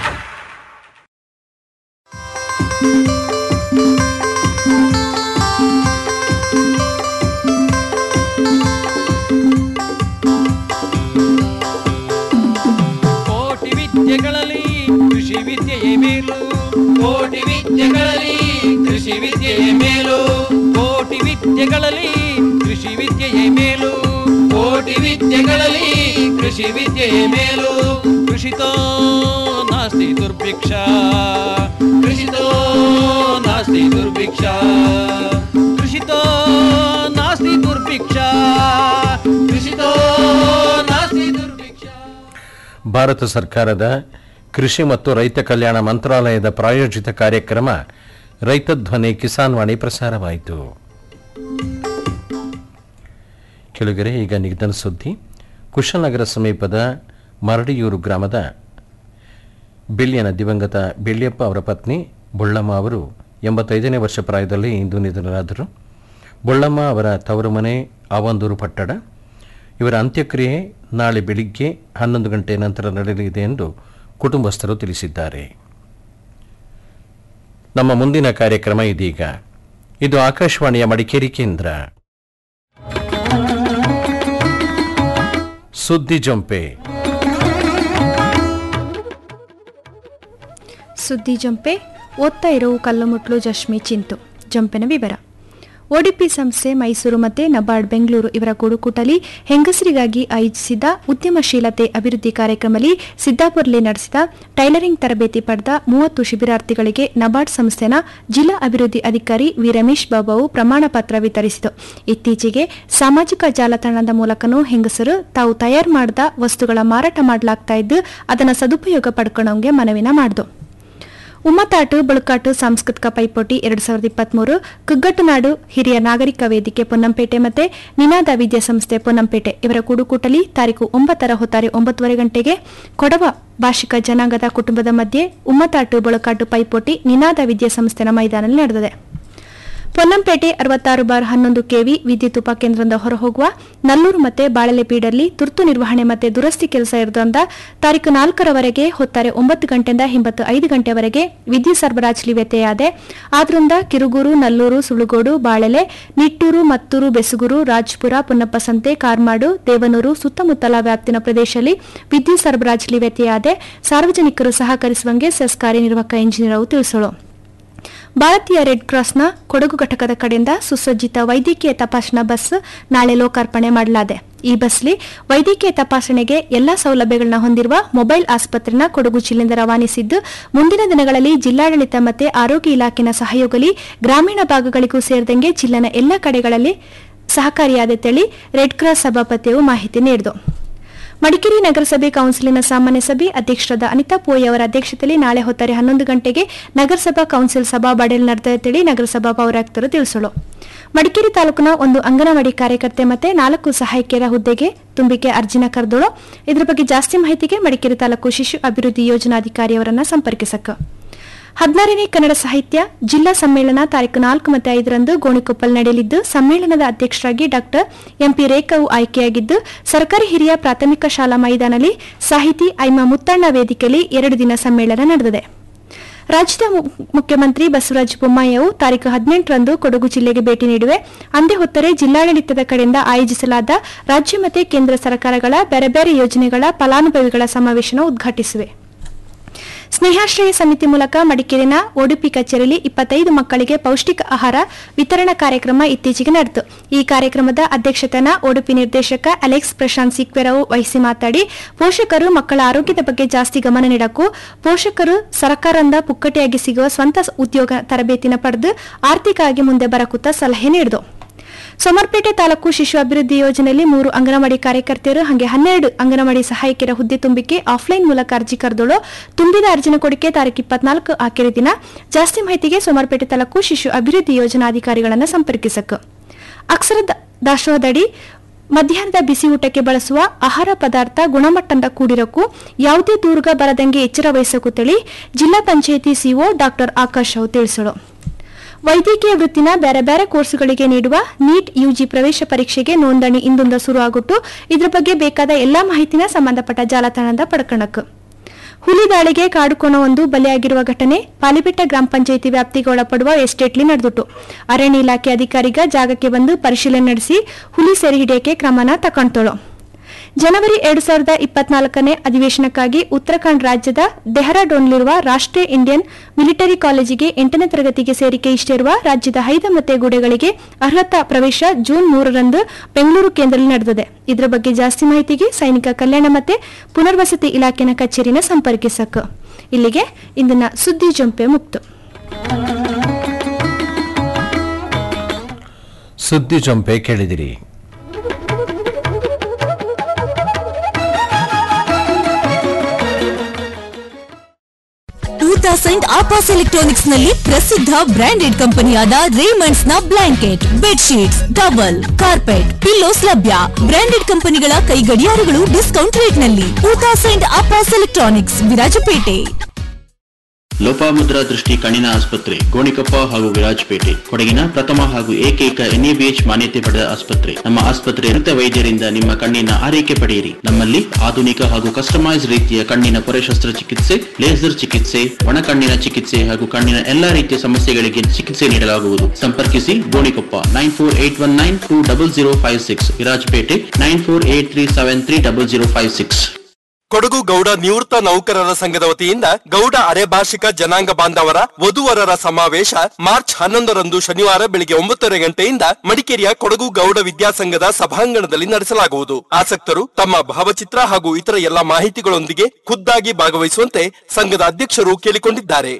ಕೋಟಿ ವಿದ್ಯೆಗಳಲ್ಲಿ ಕೃಷಿ ವಿದ್ಯೆಯೇ ಮೇಲು ಕೋಟಿ ವಿದ್ಯೆಗಳಲ್ಲಿ ಕೃಷಿ ವಿದ್ಯೆಯೇ ಮೇಲು ಕೋಟಿ ವಿದ್ಯೆಗಳಲ್ಲಿ ಕೃಷಿ ವಿದ್ಯೆಯೇ ಮೇಲು ಕೋಟಿ ವಿದ್ಯೆಗಳಲ್ಲಿ ಕೃಷಿ ವಿದ್ಯೆಯೇ ಮೇಲು ಕೃಷಿತೋ ನಾಸ್ತಿ ದುರ್ಭಿಕ್ಷ ಕೃಷಿತೋ ನಾಸ್ತಿ ದುರ್ಭಿಕ್ಷ ಕೃಷಿತೋ ನಾಸ್ತಿ ದುರ್ಭಿಕ್ಷ ಕೃಷಿತೋ ನಾಸ್ತಿ ದುರ್ಭಿಕ್ಷ ಭಾರತ ಸರ್ಕಾರದ ಕೃಷಿ ಮತ್ತು ರೈತ ಕಲ್ಯಾಣ ಮಂತ್ರಾಲಯದ ಪ್ರಾಯೋಜಿತ ಕಾರ್ಯಕ್ರಮ ರೈತ ಧ್ವನಿ ಕಿಸಾನ್ ವಾಣಿ ಪ್ರಸಾರವಾಯಿತು ಕೆಳಗರೆ ಈಗ ನಿಗದನ ಸುದ್ದಿ ಕುಶಲನಗರ ಸಮೀಪದ ಮರಡಿಯೂರು ಗ್ರಾಮದ ಬಿಳ್ಯನ ದಿವಂಗತ ಬೆಳ್ಳಿಯಪ್ಪ ಅವರ ಪತ್ನಿ ಬುಳ್ಳಮ್ಮ ಅವರು ಎಂಬತ್ತೈದನೇ ವರ್ಷ ಪ್ರಾಯದಲ್ಲಿ ಇಂದು ನಿಧನರಾದರು ಬುಳ್ಳಮ್ಮ ಅವರ ತವರು ಮನೆ ಆವಂದೂರು ಪಟ್ಟಣ ಇವರ ಅಂತ್ಯಕ್ರಿಯೆ ನಾಳೆ ಬೆಳಿಗ್ಗೆ ಹನ್ನೊಂದು ಗಂಟೆ ನಂತರ ನಡೆಯಲಿದೆ ಎಂದು ಕುಟುಂಬಸ್ಥರು ತಿಳಿಸಿದ್ದಾರೆ ನಮ್ಮ ಮುಂದಿನ ಕಾರ್ಯಕ್ರಮ ಇದೀಗ ಇದು ಆಕಾಶವಾಣಿಯ ಮಡಿಕೇರಿ ಕೇಂದ್ರ ಸುದ್ದಿ ಜಂಪೆ ಸುದ್ದಿ ಜಂಪೆ ಓದ್ತಾ ಇರೋ ಕಲ್ಲುಮುಟ್ಲು ಜಶ್ಮಿ ಚಿಂತು ಜಂಪಿನ ವಿವರ ಒಡಿಪಿ ಸಂಸ್ಥೆ ಮೈಸೂರು ಮತ್ತು ನಬಾರ್ಡ್ ಬೆಂಗಳೂರು ಇವರ ಕೂಡುಕೂಟಲಿ ಹೆಂಗಸರಿಗಾಗಿ ಆಯೋಜಿಸಿದ ಉದ್ಯಮಶೀಲತೆ ಅಭಿವೃದ್ಧಿ ಕಾರ್ಯಕ್ರಮದಲ್ಲಿ ಸಿದ್ದಾಪುರದಲ್ಲಿ ನಡೆಸಿದ ಟೈಲರಿಂಗ್ ತರಬೇತಿ ಪಡೆದ ಮೂವತ್ತು ಶಿಬಿರಾರ್ಥಿಗಳಿಗೆ ನಬಾರ್ಡ್ ಸಂಸ್ಥೆನ ಜಿಲ್ಲಾ ಅಭಿವೃದ್ಧಿ ಅಧಿಕಾರಿ ವಿ ರಮೇಶ್ ಬಾಬುವು ಪ್ರಮಾಣ ಪತ್ರ ವಿತರಿಸಿತು ಇತ್ತೀಚೆಗೆ ಸಾಮಾಜಿಕ ಜಾಲತಾಣದ ಮೂಲಕನೂ ಹೆಂಗಸರು ತಾವು ತಯಾರು ಮಾಡಿದ ವಸ್ತುಗಳ ಮಾರಾಟ ಮಾಡಲಾಗ್ತಾ ಇದ್ದು ಅದನ್ನು ಸದುಪಯೋಗ ಪಡ್ಕೊಳ್ಳೋಂಗೆ ಮನವಿನ ಮಾಡಿದು ಉಮ್ಮತಾಟು ಬಳುಕಾಟು ಸಾಂಸ್ಕೃತಿಕ ಪೈಪೋಟಿ ಎರಡ್ ಸಾವಿರದ ಇಪ್ಪತ್ಮೂರು ಕುಗ್ಗಟ್ಟುನಾಡು ಹಿರಿಯ ನಾಗರಿಕ ವೇದಿಕೆ ಪೊನ್ನಂಪೇಟೆ ಮತ್ತೆ ನಿನಾದ ವಿದ್ಯಾಸಂಸ್ಥೆ ಪೊನ್ನಂಪೇಟೆ ಇವರ ಕೂಡುಕೂಟಲಿ ತಾರೀಕು ಒಂಬತ್ತರ ಹೊತ್ತಾರೆ ಒಂಬತ್ತುವರೆ ಗಂಟೆಗೆ ಕೊಡವ ಭಾಷಿಕ ಜನಾಂಗದ ಕುಟುಂಬದ ಮಧ್ಯೆ ಉಮ್ಮತಾಟು ಬಳುಕಾಟು ಪೈಪೋಟಿ ನಿನಾದ ವಿದ್ಯಾಸಂಸ್ಥೆನ ಮೈದಾನದಲ್ಲಿ ನಡೆದಿದೆ ಪೊನ್ನಂಪೇಟೆ ಅರವತ್ತಾರು ಬಾರ್ ಹನ್ನೊಂದು ಕೆವಿ ವಿದ್ಯುತ್ ಉಪಕೇಂದ್ರದಿಂದ ಹೊರಹೋಗುವ ನಲ್ಲೂರು ಮತ್ತೆ ಬಾಳಲೆಪೀಡಲ್ಲಿ ತುರ್ತು ನಿರ್ವಹಣೆ ಮತ್ತೆ ದುರಸ್ತಿ ಕೆಲಸ ಇರೋದ್ರಿಂದ ತಾರೀಕು ನಾಲ್ಕರವರೆಗೆ ಹೊತ್ತಾರೆ ಒಂಬತ್ತು ಗಂಟೆಯಿಂದ ಹಿಂಬತ್ತು ಐದು ಗಂಟೆವರೆಗೆ ವಿದ್ಯುತ್ ಸರಬರಾಜು ವ್ಯತ್ಯಯಾದೆ ಆದ್ರಿಂದ ಕಿರುಗೂರು ನಲ್ಲೂರು ಸುಳುಗೋಡು ಬಾಳೆಲೆ ನಿಟ್ಟೂರು ಮತ್ತೂರು ಬೆಸುಗೂರು ರಾಜ್ಪುರ ಪುನ್ನಪ್ಪಸಂತೆ ಕಾರ್ಮಾಡು ದೇವನೂರು ಸುತ್ತಮುತ್ತಲ ವ್ಯಾಪ್ತಿನ ಪ್ರದೇಶದಲ್ಲಿ ವಿದ್ಯುತ್ ಸರಬರಾಜು ವ್ಯತ್ಯಯಾದೆ ಸಾರ್ವಜನಿಕರು ಸಹಕರಿಸುವಂಗೆ ಸೆಸ್ ಕಾರ್ಯನಿರ್ವಾಹಕ ಇಂಜಿನಿಯರ್ ಅವರು ತಿಳಿಸಲು ಭಾರತೀಯ ರೆಡ್ ಕ್ರಾಸ್ನ ಕೊಡಗು ಘಟಕದ ಕಡೆಯಿಂದ ಸುಸಜ್ಜಿತ ವೈದ್ಯಕೀಯ ತಪಾಸಣಾ ಬಸ್ ನಾಳೆ ಲೋಕಾರ್ಪಣೆ ಮಾಡಲಾದೆ ಈ ಬಸ್ಲಿ ವೈದ್ಯಕೀಯ ತಪಾಸಣೆಗೆ ಎಲ್ಲಾ ಸೌಲಭ್ಯಗಳನ್ನ ಹೊಂದಿರುವ ಮೊಬೈಲ್ ಆಸ್ಪತ್ರೆನ ಕೊಡಗು ಜಿಲ್ಲೆಯಿಂದ ರವಾನಿಸಿದ್ದು ಮುಂದಿನ ದಿನಗಳಲ್ಲಿ ಜಿಲ್ಲಾಡಳಿತ ಮತ್ತು ಆರೋಗ್ಯ ಇಲಾಖೆನ ಸಹಯೋಗದಲ್ಲಿ ಗ್ರಾಮೀಣ ಭಾಗಗಳಿಗೂ ಸೇರಿದಂಗೆ ಜಿಲ್ಲೆನ ಎಲ್ಲ ಕಡೆಗಳಲ್ಲಿ ಸಹಕಾರಿಯಾದ ತಿಳಿ ರೆಡ್ ಕ್ರಾಸ್ ಸಭಾಪತಿಯು ಮಾಹಿತಿ ನೀಡಿತು ಮಡಿಕೇರಿ ನಗರಸಭೆ ಕೌನ್ಸಿಲಿನ ಸಾಮಾನ್ಯ ಸಭೆ ಅಧ್ಯಕ್ಷರಾದ ಅನಿತಾ ಪೋಯ್ ಅವರ ಅಧ್ಯಕ್ಷತೆಯಲ್ಲಿ ನಾಳೆ ಹೊತ್ತಾರೆ ಹನ್ನೊಂದು ಗಂಟೆಗೆ ನಗರಸಭಾ ಕೌನ್ಸಿಲ್ ಸಭಾ ಬಡೇಲ್ ನಡೆದ ನಗರಸಭಾ ಪೌರಾಯುಕ್ತರು ತಿಳಿಸಲು ಮಡಿಕೇರಿ ತಾಲೂಕಿನ ಒಂದು ಅಂಗನವಾಡಿ ಕಾರ್ಯಕರ್ತೆ ಮತ್ತೆ ನಾಲ್ಕು ಸಹಾಯಕಿಯರ ಹುದ್ದೆಗೆ ತುಂಬಿಕೆ ಅರ್ಜಿನ ಕರೆದೋಳು ಇದರ ಬಗ್ಗೆ ಜಾಸ್ತಿ ಮಾಹಿತಿಗೆ ಮಡಿಕೇರಿ ತಾಲೂಕು ಶಿಶು ಅಭಿವೃದ್ಧಿ ಯೋಜನಾಧಿಕಾರಿ ಅವರನ್ನ ಸಂಪರ್ಕಿಸಕ ಹದಿನಾರನೇ ಕನ್ನಡ ಸಾಹಿತ್ಯ ಜಿಲ್ಲಾ ಸಮ್ಮೇಳನ ತಾರೀಕು ನಾಲ್ಕು ಮತ್ತು ಐದರಂದು ಗೋಣಿಕೊಪ್ಪಲ್ ನಡೆಯಲಿದ್ದು ಸಮ್ಮೇಳನದ ಅಧ್ಯಕ್ಷರಾಗಿ ಡಾಕ್ಟರ್ ಎಂಪಿ ರೇಖಾವು ಆಯ್ಕೆಯಾಗಿದ್ದು ಸರ್ಕಾರಿ ಹಿರಿಯ ಪ್ರಾಥಮಿಕ ಶಾಲಾ ಮೈದಾನದಲ್ಲಿ ಸಾಹಿತಿ ಐಮಾ ಮುತ್ತಣ್ಣ ವೇದಿಕೆಯಲ್ಲಿ ಎರಡು ದಿನ ಸಮ್ಮೇಳನ ನಡೆದಿದೆ ರಾಜ್ಯದ ಮು- ಮುಖ್ಯಮಂತ್ರಿ ಬಸವರಾಜ ಬೊಮ್ಮಾಯಿಯವು ತಾರೀಕು ಹದಿನೆಂಟರಂದು ಕೊಡಗು ಜಿಲ್ಲೆಗೆ ಭೇಟಿ ನೀಡುವೆ ಅಂದೇ ಹೊತ್ತರೆ ಜಿಲ್ಲಾಡಳಿತದ ಕಡೆಯಿಂದ ಆಯೋಜಿಸಲಾದ ರಾಜ್ಯ ಮತ್ತು ಕೇಂದ್ರ ಸರ್ಕಾರಗಳ ಬೇರೆ ಬೇರೆ ಯೋಜನೆಗಳ ಫಲಾನುಭವಿಗಳ ಸಮಾವೇಶನ ಉದ್ಘಾಟಿಸಿವೆ ಸ್ನೇಹಾಶ್ರಯ ಸಮಿತಿ ಮೂಲಕ ಮಡಿಕೇರಿನ ಒಡುಪಿ ಕಚೇರಿಯಲ್ಲಿ ಇಪ್ಪತ್ತೈದು ಮಕ್ಕಳಿಗೆ ಪೌಷ್ಟಿಕ ಆಹಾರ ವಿತರಣಾ ಕಾರ್ಯಕ್ರಮ ಇತ್ತೀಚೆಗೆ ನಡೆಯಿತು ಈ ಕಾರ್ಯಕ್ರಮದ ಅಧ್ಯಕ್ಷತೆನ ಒಡುಪಿ ನಿರ್ದೇಶಕ ಅಲೆಕ್ಸ್ ಪ್ರಶಾಂತ್ ಸಿಕ್ವೆರವು ವಹಿಸಿ ಮಾತಾಡಿ ಪೋಷಕರು ಮಕ್ಕಳ ಆರೋಗ್ಯದ ಬಗ್ಗೆ ಜಾಸ್ತಿ ಗಮನ ನೀಡಕ್ಕೂ ಪೋಷಕರು ಸರ್ಕಾರದಿಂದ ಪುಕ್ಕಟೆಯಾಗಿ ಸಿಗುವ ಸ್ವಂತ ಉದ್ಯೋಗ ತರಬೇತಿನ ಪಡೆದು ಆರ್ಥಿಕವಾಗಿ ಮುಂದೆ ಬರಕುತ್ತ ಸಲಹೆ ನೀಡಿತು ಸೋಮರ್ಪೇಟೆ ತಾಲೂಕು ಶಿಶು ಅಭಿವೃದ್ಧಿ ಯೋಜನೆಯಲ್ಲಿ ಮೂರು ಅಂಗನವಾಡಿ ಕಾರ್ಯಕರ್ತೆಯರು ಹಾಗೆ ಹನ್ನೆರಡು ಅಂಗನವಾಡಿ ಸಹಾಯಕಿಯರ ಹುದ್ದೆ ತುಂಬಿಕೆ ಆಫ್ಲೈನ್ ಮೂಲಕ ಅರ್ಜಿ ಕರೆದೋಳು ತುಂಬಿದ ಅರ್ಜಿನ ಕೊಡಿಕೆ ತಾರೀಕು ಇಪ್ಪತ್ನಾಲ್ಕು ಆಕೆರೆ ದಿನ ಜಾಸ್ತಿ ಮಾಹಿತಿಗೆ ಸೋಮರ್ಪೇಟೆ ತಾಲೂಕು ಶಿಶು ಅಭಿವೃದ್ಧಿ ಯೋಜನಾಧಿಕಾರಿಗಳನ್ನು ಸಂಪರ್ಕಿಸಕು ಅಕ್ಷರ ದ- ದಾಸೋಹದಡಿ ಮಧ್ಯಾಹ್ನದ ಬಿಸಿ ಊಟಕ್ಕೆ ಬಳಸುವ ಆಹಾರ ಪದಾರ್ಥ ಗುಣಮಟ್ಟದ ಕೂಡಿರಕ್ಕೂ ಯಾವುದೇ ದೂರ್ಗ ಬರದಂಗೆ ಎಚ್ಚರ ವಹಿಸಕು ತಿಳಿ ಜಿಲ್ಲಾ ಪಂಚಾಯಿತಿ ಸಿಒ ಡಾಕ್ಟರ್ ಆಕಾಶ್ ಅವು ತಿಳಿಸಲು ವೈದ್ಯಕೀಯ ವೃತ್ತಿನ ಬೇರೆ ಬೇರೆ ಕೋರ್ಸುಗಳಿಗೆ ನೀಡುವ ನೀಟ್ ಯುಜಿ ಪ್ರವೇಶ ಪರೀಕ್ಷೆಗೆ ನೋಂದಣಿ ಇಂದಿಂದ ಶುರುವಾಗುಟ್ಟು ಇದ್ರ ಬಗ್ಗೆ ಬೇಕಾದ ಎಲ್ಲಾ ಮಾಹಿತಿನ ಸಂಬಂಧಪಟ್ಟ ಜಾಲತಾಣದ ಪಡ್ಕಣಕ್ ಹುಲಿ ದಾಳಿಗೆ ಕಾಡುಕೋಣ ಒಂದು ಬಲಿಯಾಗಿರುವ ಘಟನೆ ಪಾಲಿಬೆಟ್ಟ ಗ್ರಾಮ ಪಂಚಾಯಿತಿ ವ್ಯಾಪ್ತಿಗೆ ಒಳಪಡುವ ಎಸ್ಟೇಟ್ಲಿ ನಡೆದಿತ್ತು ಅರಣ್ಯ ಇಲಾಖೆ ಅಧಿಕಾರಿಗ ಜಾಗಕ್ಕೆ ಬಂದು ಪರಿಶೀಲನೆ ನಡೆಸಿ ಹುಲಿ ಸೆರೆ ಹಿಡಿಯಕ್ಕೆ ಕ್ರಮನ ತಕೊಂಡ್ತಳು ಜನವರಿ ಎರಡು ಸಾವಿರದ ಇಪ್ಪತ್ನಾಲ್ಕನೇ ಅಧಿವೇಶನಕ್ಕಾಗಿ ಉತ್ತರಾಖಂಡ್ ರಾಜ್ಯದ ಡೆಹರಾಡೂನ್ನಲ್ಲಿರುವ ರಾಷ್ಟ್ರೀಯ ಇಂಡಿಯನ್ ಮಿಲಿಟರಿ ಕಾಲೇಜಿಗೆ ಎಂಟನೇ ತರಗತಿಗೆ ಸೇರಿಕೆ ಇಷ್ಟಿರುವ ರಾಜ್ಯದ ಐದು ಮತ್ತೆ ಗುಡೆಗಳಿಗೆ ಅರ್ಹತಾ ಪ್ರವೇಶ ಜೂನ್ ಮೂರರಂದು ಬೆಂಗಳೂರು ಕೇಂದ್ರದಲ್ಲಿ ನಡೆದಿದೆ ಇದರ ಬಗ್ಗೆ ಜಾಸ್ತಿ ಮಾಹಿತಿಗೆ ಸೈನಿಕ ಕಲ್ಯಾಣ ಮತ್ತೆ ಪುನರ್ವಸತಿ ಇಲಾಖೆನ ಕಚೇರಿನ ಸಂಪರ್ಕಿಸಕ ಇಲ್ಲಿಗೆ ಇಂದಿನ ಸುದ್ದಿ ಜಂಪೆ ಮುಕ್ತು ಸುದ್ದಿ ಜಂಪೆ ಕೇಳಿದಿರಿ ಸೈಂಟ್ ಆಪಾಸ್ ಎಲೆಕ್ಟ್ರಾನಿಕ್ಸ್ ನಲ್ಲಿ ಪ್ರಸಿದ್ಧ ಬ್ರಾಂಡೆಡ್ ಕಂಪನಿಯಾದ ರೇಮಂಡ್ಸ್ ನ blanket bedsheets towel carpet pillows ಲಭ್ಯ ಬ್ರಾಂಡೆಡ್ ಕಂಪನಿಗಳ ಕೈ ಗಡಿಯಾರಗಳು ಡಿಸ್ಕೌಂಟ್ ರೇಟ್ ನಲ್ಲಿ ಊತಾ ಸೈಂಟ್ ಆಪಾಸ್ ಎಲೆಕ್ಟ್ರಾನಿಕ್ಸ್ ವಿರಾಜಪೇಟೆ ಲೋಪಾಮುದ್ರಾ ದೃಷ್ಟಿ ಕಣ್ಣಿನ ಆಸ್ಪತ್ರೆ ಗೋಣಿಕೊಪ್ಪ ಹಾಗೂ ವಿರಾಜಪೇಟೆ ಕೊಡಗಿನ ಪ್ರಥಮ ಹಾಗೂ ಏಕೈಕ ಎನ್ಎಬಿಎಚ್ ಮಾನ್ಯತೆ ಪಡೆದ ಆಸ್ಪತ್ರೆ ನಮ್ಮ ಆಸ್ಪತ್ರೆ ನುರಿತ ವೈದ್ಯರಿಂದ ನಿಮ್ಮ ಕಣ್ಣಿನ ಆರೈಕೆ ಪಡೆಯಿರಿ ನಮ್ಮಲ್ಲಿ ಆಧುನಿಕ ಹಾಗೂ ಕಸ್ಟಮೈಸ್ ರೀತಿಯ ಕಣ್ಣಿನ ಪೊರೆ ಶಸ್ತ್ರಚಿಕಿತ್ಸೆ ಲೇಸರ್ ಚಿಕಿತ್ಸೆ ಒಣ ಕಣ್ಣಿನ ಚಿಕಿತ್ಸೆ ಹಾಗೂ ಕಣ್ಣಿನ ಎಲ್ಲಾ ರೀತಿಯ ಸಮಸ್ಯೆಗಳಿಗೆ ಚಿಕಿತ್ಸೆ ನೀಡಲಾಗುವುದು ಸಂಪರ್ಕಿಸಿ Gonikoppa nine four eight one nine two double zero five six Virajpet nine four eight three seven three double zero five six Kodagu Gowda ನಿವೃತ್ತ ನೌಕರರ ಸಂಘದ ವತಿಯಿಂದ ಗೌಡ ಅರೆಭಾಷಿಕ ಜನಾಂಗ ಬಾಂಧವರ ವಧುವರರ ಸಮಾವೇಶ ಮಾರ್ಚ್ ಹನ್ನೊಂದರಂದು ಶನಿವಾರ ಬೆಳಿಗ್ಗೆ ಒಂಬತ್ತುವರೆ ಗಂಟೆಯಿಂದ ಮಡಿಕೇರಿಯ ಕೊಡಗು ಗೌಡ ವಿದ್ಯಾಸಂಘದ ಸಭಾಂಗಣದಲ್ಲಿ ನಡೆಸಲಾಗುವುದು ಆಸಕ್ತರು ತಮ್ಮ ಭಾವಚಿತ್ರ ಹಾಗೂ ಇತರ ಎಲ್ಲ ಮಾಹಿತಿಗಳೊಂದಿಗೆ ಖುದ್ದಾಗಿ ಭಾಗವಹಿಸುವಂತೆ ಸಂಘದ ಅಧ್ಯಕ್ಷರು ಕೇಳಿಕೊಂಡಿದ್ದಾರೆ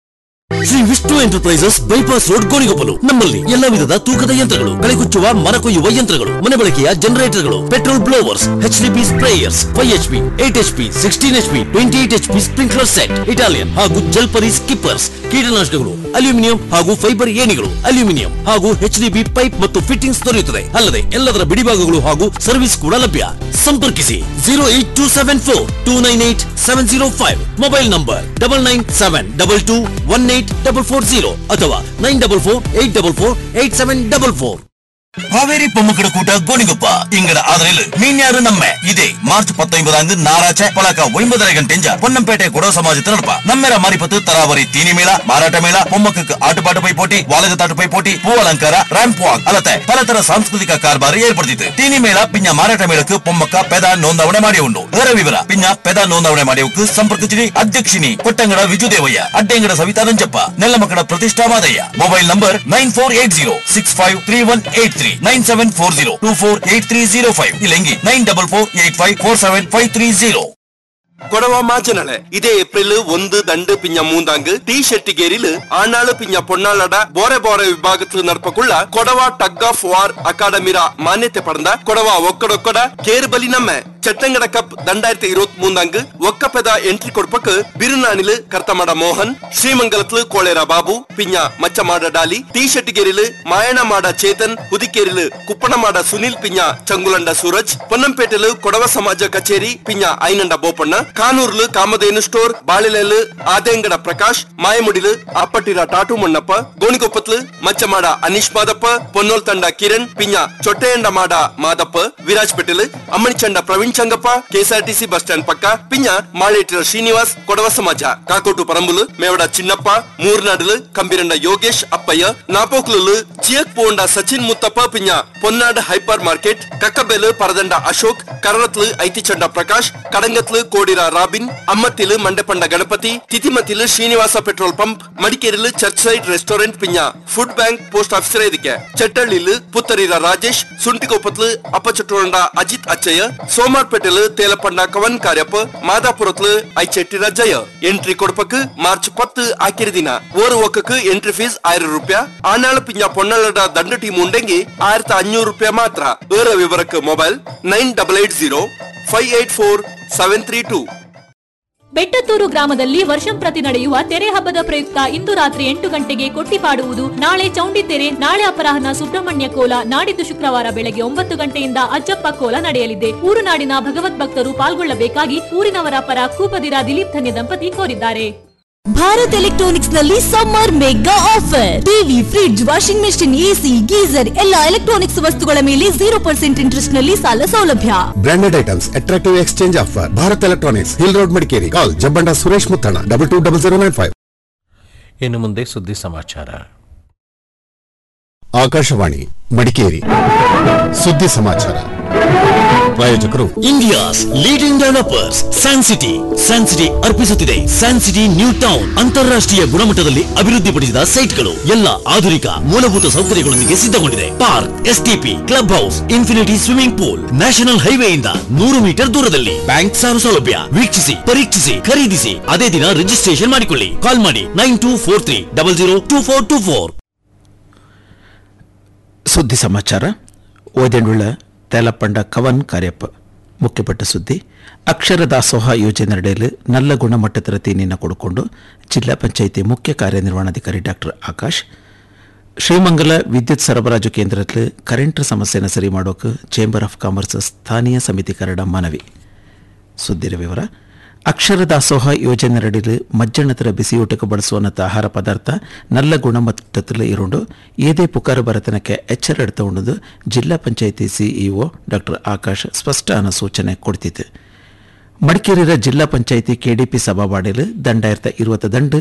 Shri Vishnu enterprises bypass road Gonikoppal ನಮ್ಮಲ್ಲಿ ಎಲ್ಲ ವಿಧದ ತೂಕದ ಯಂತ್ರಗಳು ಕಳೆಗುಚ್ಚುವ ಮರ ಕೊಯ್ಯುವ ಯಂತ್ರಗಳು ಮನೆ ಬಳಕೆಯ ಜನರೇಟರ್ಗಳು petrol blowers HDP sprayers five HP eight HP sixteen HP twenty eight HP sprinkler set Italian ಹಾಗೂ ಜಲ್ಪರಿ ಸ್ಕಿಪ್ಪರ್ಸ್ ಕೀಟನಾಶಕಗಳು ಅಲ್ಯೂಮಿನಿಯಂ ಹಾಗೂ ಫೈಬರ್ ಏಣಿಗಳು ಅಲ್ಯೂಮಿನಿಯಂ ಹಾಗೂ ಎಚ್ಡಿಬಿ ಪೈಪ್ ಮತ್ತು ಫಿಟ್ಟಿಂಗ್ಸ್ ದೊರೆಯುತ್ತದೆ ಅಲ್ಲದೆ ಎಲ್ಲದರ ಬಿಡಿಭಾಗಗಳು ಹಾಗೂ ಸರ್ವಿಸ್ ಕೂಡ ಲಭ್ಯ ಸಂಪರ್ಕಿಸಿ zero eight two seven four two nine eight seven zero five mobile number double nine seven double two one eight double four zero ಅಥವಾ nine double four eight double four eight seven double four Kaveri பொம்முக்கட கூட்ட கோணிகுப்பா இங்கட ஆதரில் மீன்யாரு நம்ம இதே மார்ச் பத்தொன்பதாம் நாராச்ச ಪಲಕ ಒಂಬತ್ತரை ಗಂಟೆಂಜ ಪೊನ್ನಂಪೇಟೆ ಕೊಡವ ಸಮಾಜದ ನಡಪ ನಮ್ಮೆರ ಮಾರಿಪತ್ತು ತರಾವರಿ ತೀನಿ ಮೇಳ ಮಾರಾಟ ಮೇಳ பொம்மக்கு ಆಟಪಾಟ ಪೈಪೋಟಿ ವಾಲಗತಾಟ ಪೈಪೋಟಿ ಹೂ ಅಲಂಕಾರ ರ್ಯಾಂಪ್ ವಾಕ್ ಅಲ್ಲದೆ ಪಲತರ ಸಾಂಸ್ಕೃತಿಕ ಕಾರ್ಬಾರ್ ಏರ್ಪಡಿಸಿತು ತೀನಿ ಮೇಳ ಪಿಂಜ ಮಾರಾಟ ಮೇಳಕ್ಕೆ பொಮ್ಮಕ್ಕ ಪೆದ ನೋಂದಾವಣೆ ಮಾಡಿ ಉಂಡು ಅದರ ವಿವರ ಪಿಂಜ ಪೆದ ನೋಂದಾವಣೆ ಮಾಡಿಯಕ್ಕೆ ಸಂಪರ್ಕಿಸಿರಿ ಅಧ್ಯಕ್ಷಿನಿ ಕೊಟ್ಟಂಗಡ ವಿಜುದೇವಯ್ಯ ಅಡ್ಡೆಂಗಡ Savita Nanjappa Nellamakkada Prathishta Madaiah mobile number nine four eight zero six five three one eight three nine seven four zero two four eight three zero five ಇಲ್ಲಂಗಿ nine double four eight five four seven five three zero Kodava ಮಾಚನಳೆ ಇದೇ ಏಪ್ರಿಲ್ ಒಂದು ದಂಡು ಪಿഞ്ഞ മൂന്നാങ്ക് ടി ഷെട്ടിഗേരില് ആണാള് പിഞ്ഞ പൊണ്ണാളട ബോറെ ബോറെ വിഭാഗത്തിൽ നടപ്പക്കുള്ള കൊടവ ടഗ് ഓഫ് വാർ അക്കാഡമിര മാന്യತೆ ಪಡೆದ ಕೊಡವ ಒಕ್ಕಡೊಕ್ಕಡ ಕೇರ್ಬಲಿ ನಮ್ಮ ಚಟ್ಟಂಗಡ ಕಪ್ ದಂಡಾಯಿರത്തി ഇരുപത്തി മൂന്നാങ്ക് ಒಕ್ಕಪೆದ ಎಂಟ್ರಿ ಕೊಡ್ಪಕ್ ಬಿರುನಾಣಿಲು ಕರ್ತಮಡ ಮೋಹನ್ ಶ್ರೀಮಂಗಲತ್ಲು ಕೋಳೇರ ಬಾಬು ಪಿഞ്ഞ ಮಚ್ಚಮಾಡ ಡಾಲಿ ಟಿ ಶೆಟ್ಟಿಗೇರಿಲು ಮಾಯಣ ಮಾಡ ಚೇತನ್ ಹುದಿಕೇರಿಲು ಕುಪ್ಪಣ ಮಾಡ ಸುನಿಲ್ ಪಿഞ്ഞ ಚಂಗುಲಂಡ ಸೂರಜ್ ಪೊನ್ನಂಪೇಟೆಲು ಕೊಡವ ಸಮಾಜ ಕಚೇರಿ ಪಿഞ്ഞ ಐನಂಡ ಬೋಪಣ್ಣ ಕಾನೂರ್ಲು ಕಾಮಧೇನು ಸ್ಟೋರ್ ಬಾಳೆಲೆಲು ಆದೇಂಗಡ ಪ್ರಕಾಶ್ ಮಾಯಮುಡಿಲು ಅಪ್ಪಟ್ಟಿರ ಟಾಟು ಮಣ್ಣಪ್ಪ ಗೋಣಿಕೊಪ್ಪತ್ಲು ಮಚ್ಚಮಾಡ ಅನೀಶ್ ಮಾದಪ್ಪ ಪೊನ್ನೋಲ್ ತಂಡ ಕಿರಣ್ ಪಿഞ്ഞ ಚೊಟ್ಟೆಯಂಡ ಮಾಡ ಮಾದಪ್ಪ ವಿರಾಜ್ಪೇಟೆಲು Ammanichanda Praveen Changappa KSRTC bus stand ಪಕ್ಕ ಪಿഞ്ഞ ಮಾಳೇಟಿರ ಶ್ರೀನಿವಾಸ್ ಕೊಡವ ಸಮಾಜ ಕಾಕೋಟು ಪರಂಬುಲು ಮೇವಡ ಚಿನ್ನಪ್ಪ ಮೂರ್ನಾಡುಲು ಕಂಬಿರಂಡ ಯೋಗೇಶ್ ಅಪ್ಪಯ್ಯ ನಾಪೋಕ್ಲು ಚಿಯಕ್ ಪೋಂಡ ಸಚಿನ್ ಮುತ್ತಪ್ಪ ಪಿഞ്ഞ ಪೊನ್ನಾಡ್ ಹೈಪರ್ ಮಾರ್ಕೆಟ್ ಕಕ್ಕಬೆಲು ಪರದಂಡ ಅಶೋಕ್ ಕರಳತ್ಲು ಐತಿಚಂಡ ಪ್ರಕಾಶ್ ಕಡಂಗತ್ಲು ಕೋಡಿರ ರಾಬಿನ್ ಅಮ್ಮತ್ತಿಲು ಮಂಡಪಂಡ ಗಣಪತಿ ತಿತಿಮತಿಲು ಶ್ರೀನಿವಾಸ ಪೆಟ್ರೋಲ್ ಪಂಪ್ ಮಡಿಕೇರಿಲು ಚರ್ಚ್ ಸೈಡ್ ರೆಸ್ಟೋರೆಂಟ್ ಪಿഞ്ഞ ಫುಡ್ ಬ್ಯಾಂಕ್ ಪೋಸ್ಟ್ ಆಫೀಸರ್ ಇದಕ್ಕೆ ಚಟ್ಟಳ್ಳಿಲು ಪುತ್ತರಿರ ರಾಜೇಶ್ ಸುಂಟಿಕೊಪ್ಪತ್ಲು ಅಪ್ಪಚಟ್ಟುಂಡ ಅಜಿತ್ ಅಚ್ಚಯ್ಯ ಸೋಮಾರ್ಪೇಟೆಲು ತೇಲಪಂಡ ಕವನ್ ಕಾರ್ಯಪ್ಪ ಮಾದಾಪುರತ್ಲು ಐಚೆಟ್ಟಿರ ಜಯ ಎಂಟ್ರಿ ಕೊಡ್ಪಕ್ ಮಾರ್ಚ್ ಪತ್ತು ಆಕಿರ ದಿನ ಓರು ಒಕ್ಕಕ್ ಎಂಟ್ರಿ ಫೀಸ್ ಆயிரம் ರೂಪಾಯಿ ಆನಾಳ ಪಿഞ്ഞ ಪೊನ್ನಳಡ ದಂಡ ಟೀಮ್ ಉಂಡೆಂಗಿ ಆயிரத்தி ಅഞ്ഞൂറ് ರೂಪಾಯಿ ಮಾತ್ರ ಏರ ವಿವರಕ್ಕೆ mobile nine double eight zero five eight four seven three two ಬೆಟ್ಟತ್ತೂರು ಗ್ರಾಮದಲ್ಲಿ ವರ್ಷಂಪ್ರತಿ ನಡೆಯುವ ತೆರೆ ಹಬ್ಬದ ಪ್ರಯುಕ್ತ ಇಂದು ರಾತ್ರಿ ಎಂಟು ಗಂಟೆಗೆ ಕೊಟ್ಟಿಪಾಡುವುದು ನಾಳೆ ಚೌಂಡಿ ತೆರೆ ನಾಳೆ ಅಪರಾಹ್ನ ಸುಬ್ರಹ್ಮಣ್ಯ ಕೋಲ ನಾಡಿದ್ದು ಶುಕ್ರವಾರ ಬೆಳಗ್ಗೆ ಒಂಬತ್ತು ಗಂಟೆಯಿಂದ ಅಜ್ಜಪ್ಪ ಕೋಲ ನಡೆಯಲಿದೆ ಊರುನಾಡಿನ ಭಗವತ್ ಭಕ್ತರು ಪಾಲ್ಗೊಳ್ಳಬೇಕಾಗಿ ಊರಿನವರ ಪರ ಕೂಪದಿರ ದಿಲೀಪ್ ಧನ್ಯ ದಂಪತಿ ಕೋರಿದ್ದಾರೆ ಭಾರತ್ ಎಲೆಕ್ಟ್ರಾನಿಕ್ಸ್ ನಲ್ಲಿ summer mega offer TV fridge washing machine AC geyser ಎಲ್ಲ ಎಲೆಕ್ಟ್ರಾನಿಕ್ಸ್ ವಸ್ತುಗಳ ಮೇಲೆ ಜೀರೋ ಪರ್ಸೆಂಟ್ ಇಂಟ್ರೆಸ್ಟ್ ನಲ್ಲಿ ಸಾಲ ಸೌಲಭ್ಯ branded items attractive exchange offer Bharat electronics hill road Madikeri call Jabbanda Suresh Muthanna double two double zero nine five ಇನ್ನು ಮುಂದೆ ಸುದ್ದಿ ಸಮಾಚಾರ ಆಕಾಶವಾಣಿ ಮಡಿಕೇರಿ ಸುದ್ದಿ ಸಮಾಚಾರ ಪ್ರಾಯೋಜಕರು India's leading developers Sancity Sancity ಅರ್ಪಿಸುತ್ತಿದೆ ಸ್ಯಾನ್ಸಿಟಿ ನ್ಯೂ ಟೌನ್ ಅಂತಾರಾಷ್ಟ್ರೀಯ ಗುಣಮಟ್ಟದಲ್ಲಿ ಅಭಿವೃದ್ಧಿಪಡಿಸಿದ ಸೈಟ್ಗಳು ಎಲ್ಲ ಆಧುನಿಕ ಮೂಲಭೂತ ಸೌಕರ್ಯಗಳೊಂದಿಗೆ ಸಿದ್ಧಗೊಂಡಿದೆ park STP club house infinity swimming pool national ಹೈವೇಯಿಂದ ನೂರು ಮೀಟರ್ ದೂರದಲ್ಲಿ ಬ್ಯಾಂಕ್ ಸಾಲ ಸೌಲಭ್ಯ ವೀಕ್ಷಿಸಿ ಪರೀಕ್ಷಿಸಿ ಖರೀದಿಸಿ ಅದೇ ದಿನ ರಿಜಿಸ್ಟ್ರೇಷನ್ ಮಾಡಿಕೊಳ್ಳಿ ಕಾಲ್ ಮಾಡಿ nine two four three double zero two four two four ಸುದ್ದಿ ಸಮಾಚಾರ ಓದೆಂಡುಳ್ಳ ತೇಲಪ್ಪಂಡ ಕವನ್ ಕಾರ್ಯಪ್ಪ ಮುಖ್ಯಪಟ್ಟ ಸುದ್ದಿ ಅಕ್ಷರ ದಾಸೋಹ ಯೋಜನೆ ನಡೆಯಲು ನಲ್ಲ ಗುಣಮಟ್ಟದ ತೀನಿನ ಕೊಡ್ಕೊಂಡು ಜಿಲ್ಲಾ ಪಂಚಾಯಿತಿ ಮುಖ್ಯ ಕಾರ್ಯನಿರ್ವಹಣಾಧಿಕಾರಿ ಡಾಕ್ಟರ್ ಆಕಾಶ್ ಶ್ರೀಮಂಗಲ ವಿದ್ಯುತ್ ಸರಬರಾಜು ಕೇಂದ್ರದಲ್ಲಿ ಕರೆಂಟ್ ಸಮಸ್ಯೆನ ಸರಿ ಮಾಡೋಕೆ ಚೇಂಬರ್ ಆಫ್ ಕಾಮರ್ಸ್ ಸ್ಥಾನೀಯ ಸಮಿತಿ ಕರಡ ಮನವಿ ಸುದ್ದಿರ ವಿವರ ಅಕ್ಷರ ದಾಸೋಹ ಯೋಜನೆ ಅಡಿಯಲ್ಲಿ ಮಜ್ಜಣ್ಣತರ ಬಿಸಿಯೂಟಕ್ಕೆ ಬಳಸುವಂಥ ಆಹಾರ ಪದಾರ್ಥ ನಲ್ಲ ಗುಣಮಟ್ಟದಲ್ಲಿ ಇರುಂಡು ಏದೇ ಪುಕಾರ ಬರತನಕ್ಕೆ ಎಚ್ಚರ ಎಡ್ತಾ ಉಂಡದು ಜಿಲ್ಲಾ ಪಂಚಾಯಿತಿ ಸಿಇಒ ಡಾಕ್ಟರ್ ಆಕಾಶ್ ಸ್ಪಷ್ಟ ಅನ್ನ ಸೂಚನೆ ಕೊಡ್ತಿತ್ತು ಮಡಿಕೇರಿಯ ಜಿಲ್ಲಾ ಪಂಚಾಯಿತಿ ಕೆಡಿಪಿ ಸಭಾವಾಡಿಲು ದಂಡಾಯಿರತ ಇರುವತ್ತ ದಂಡು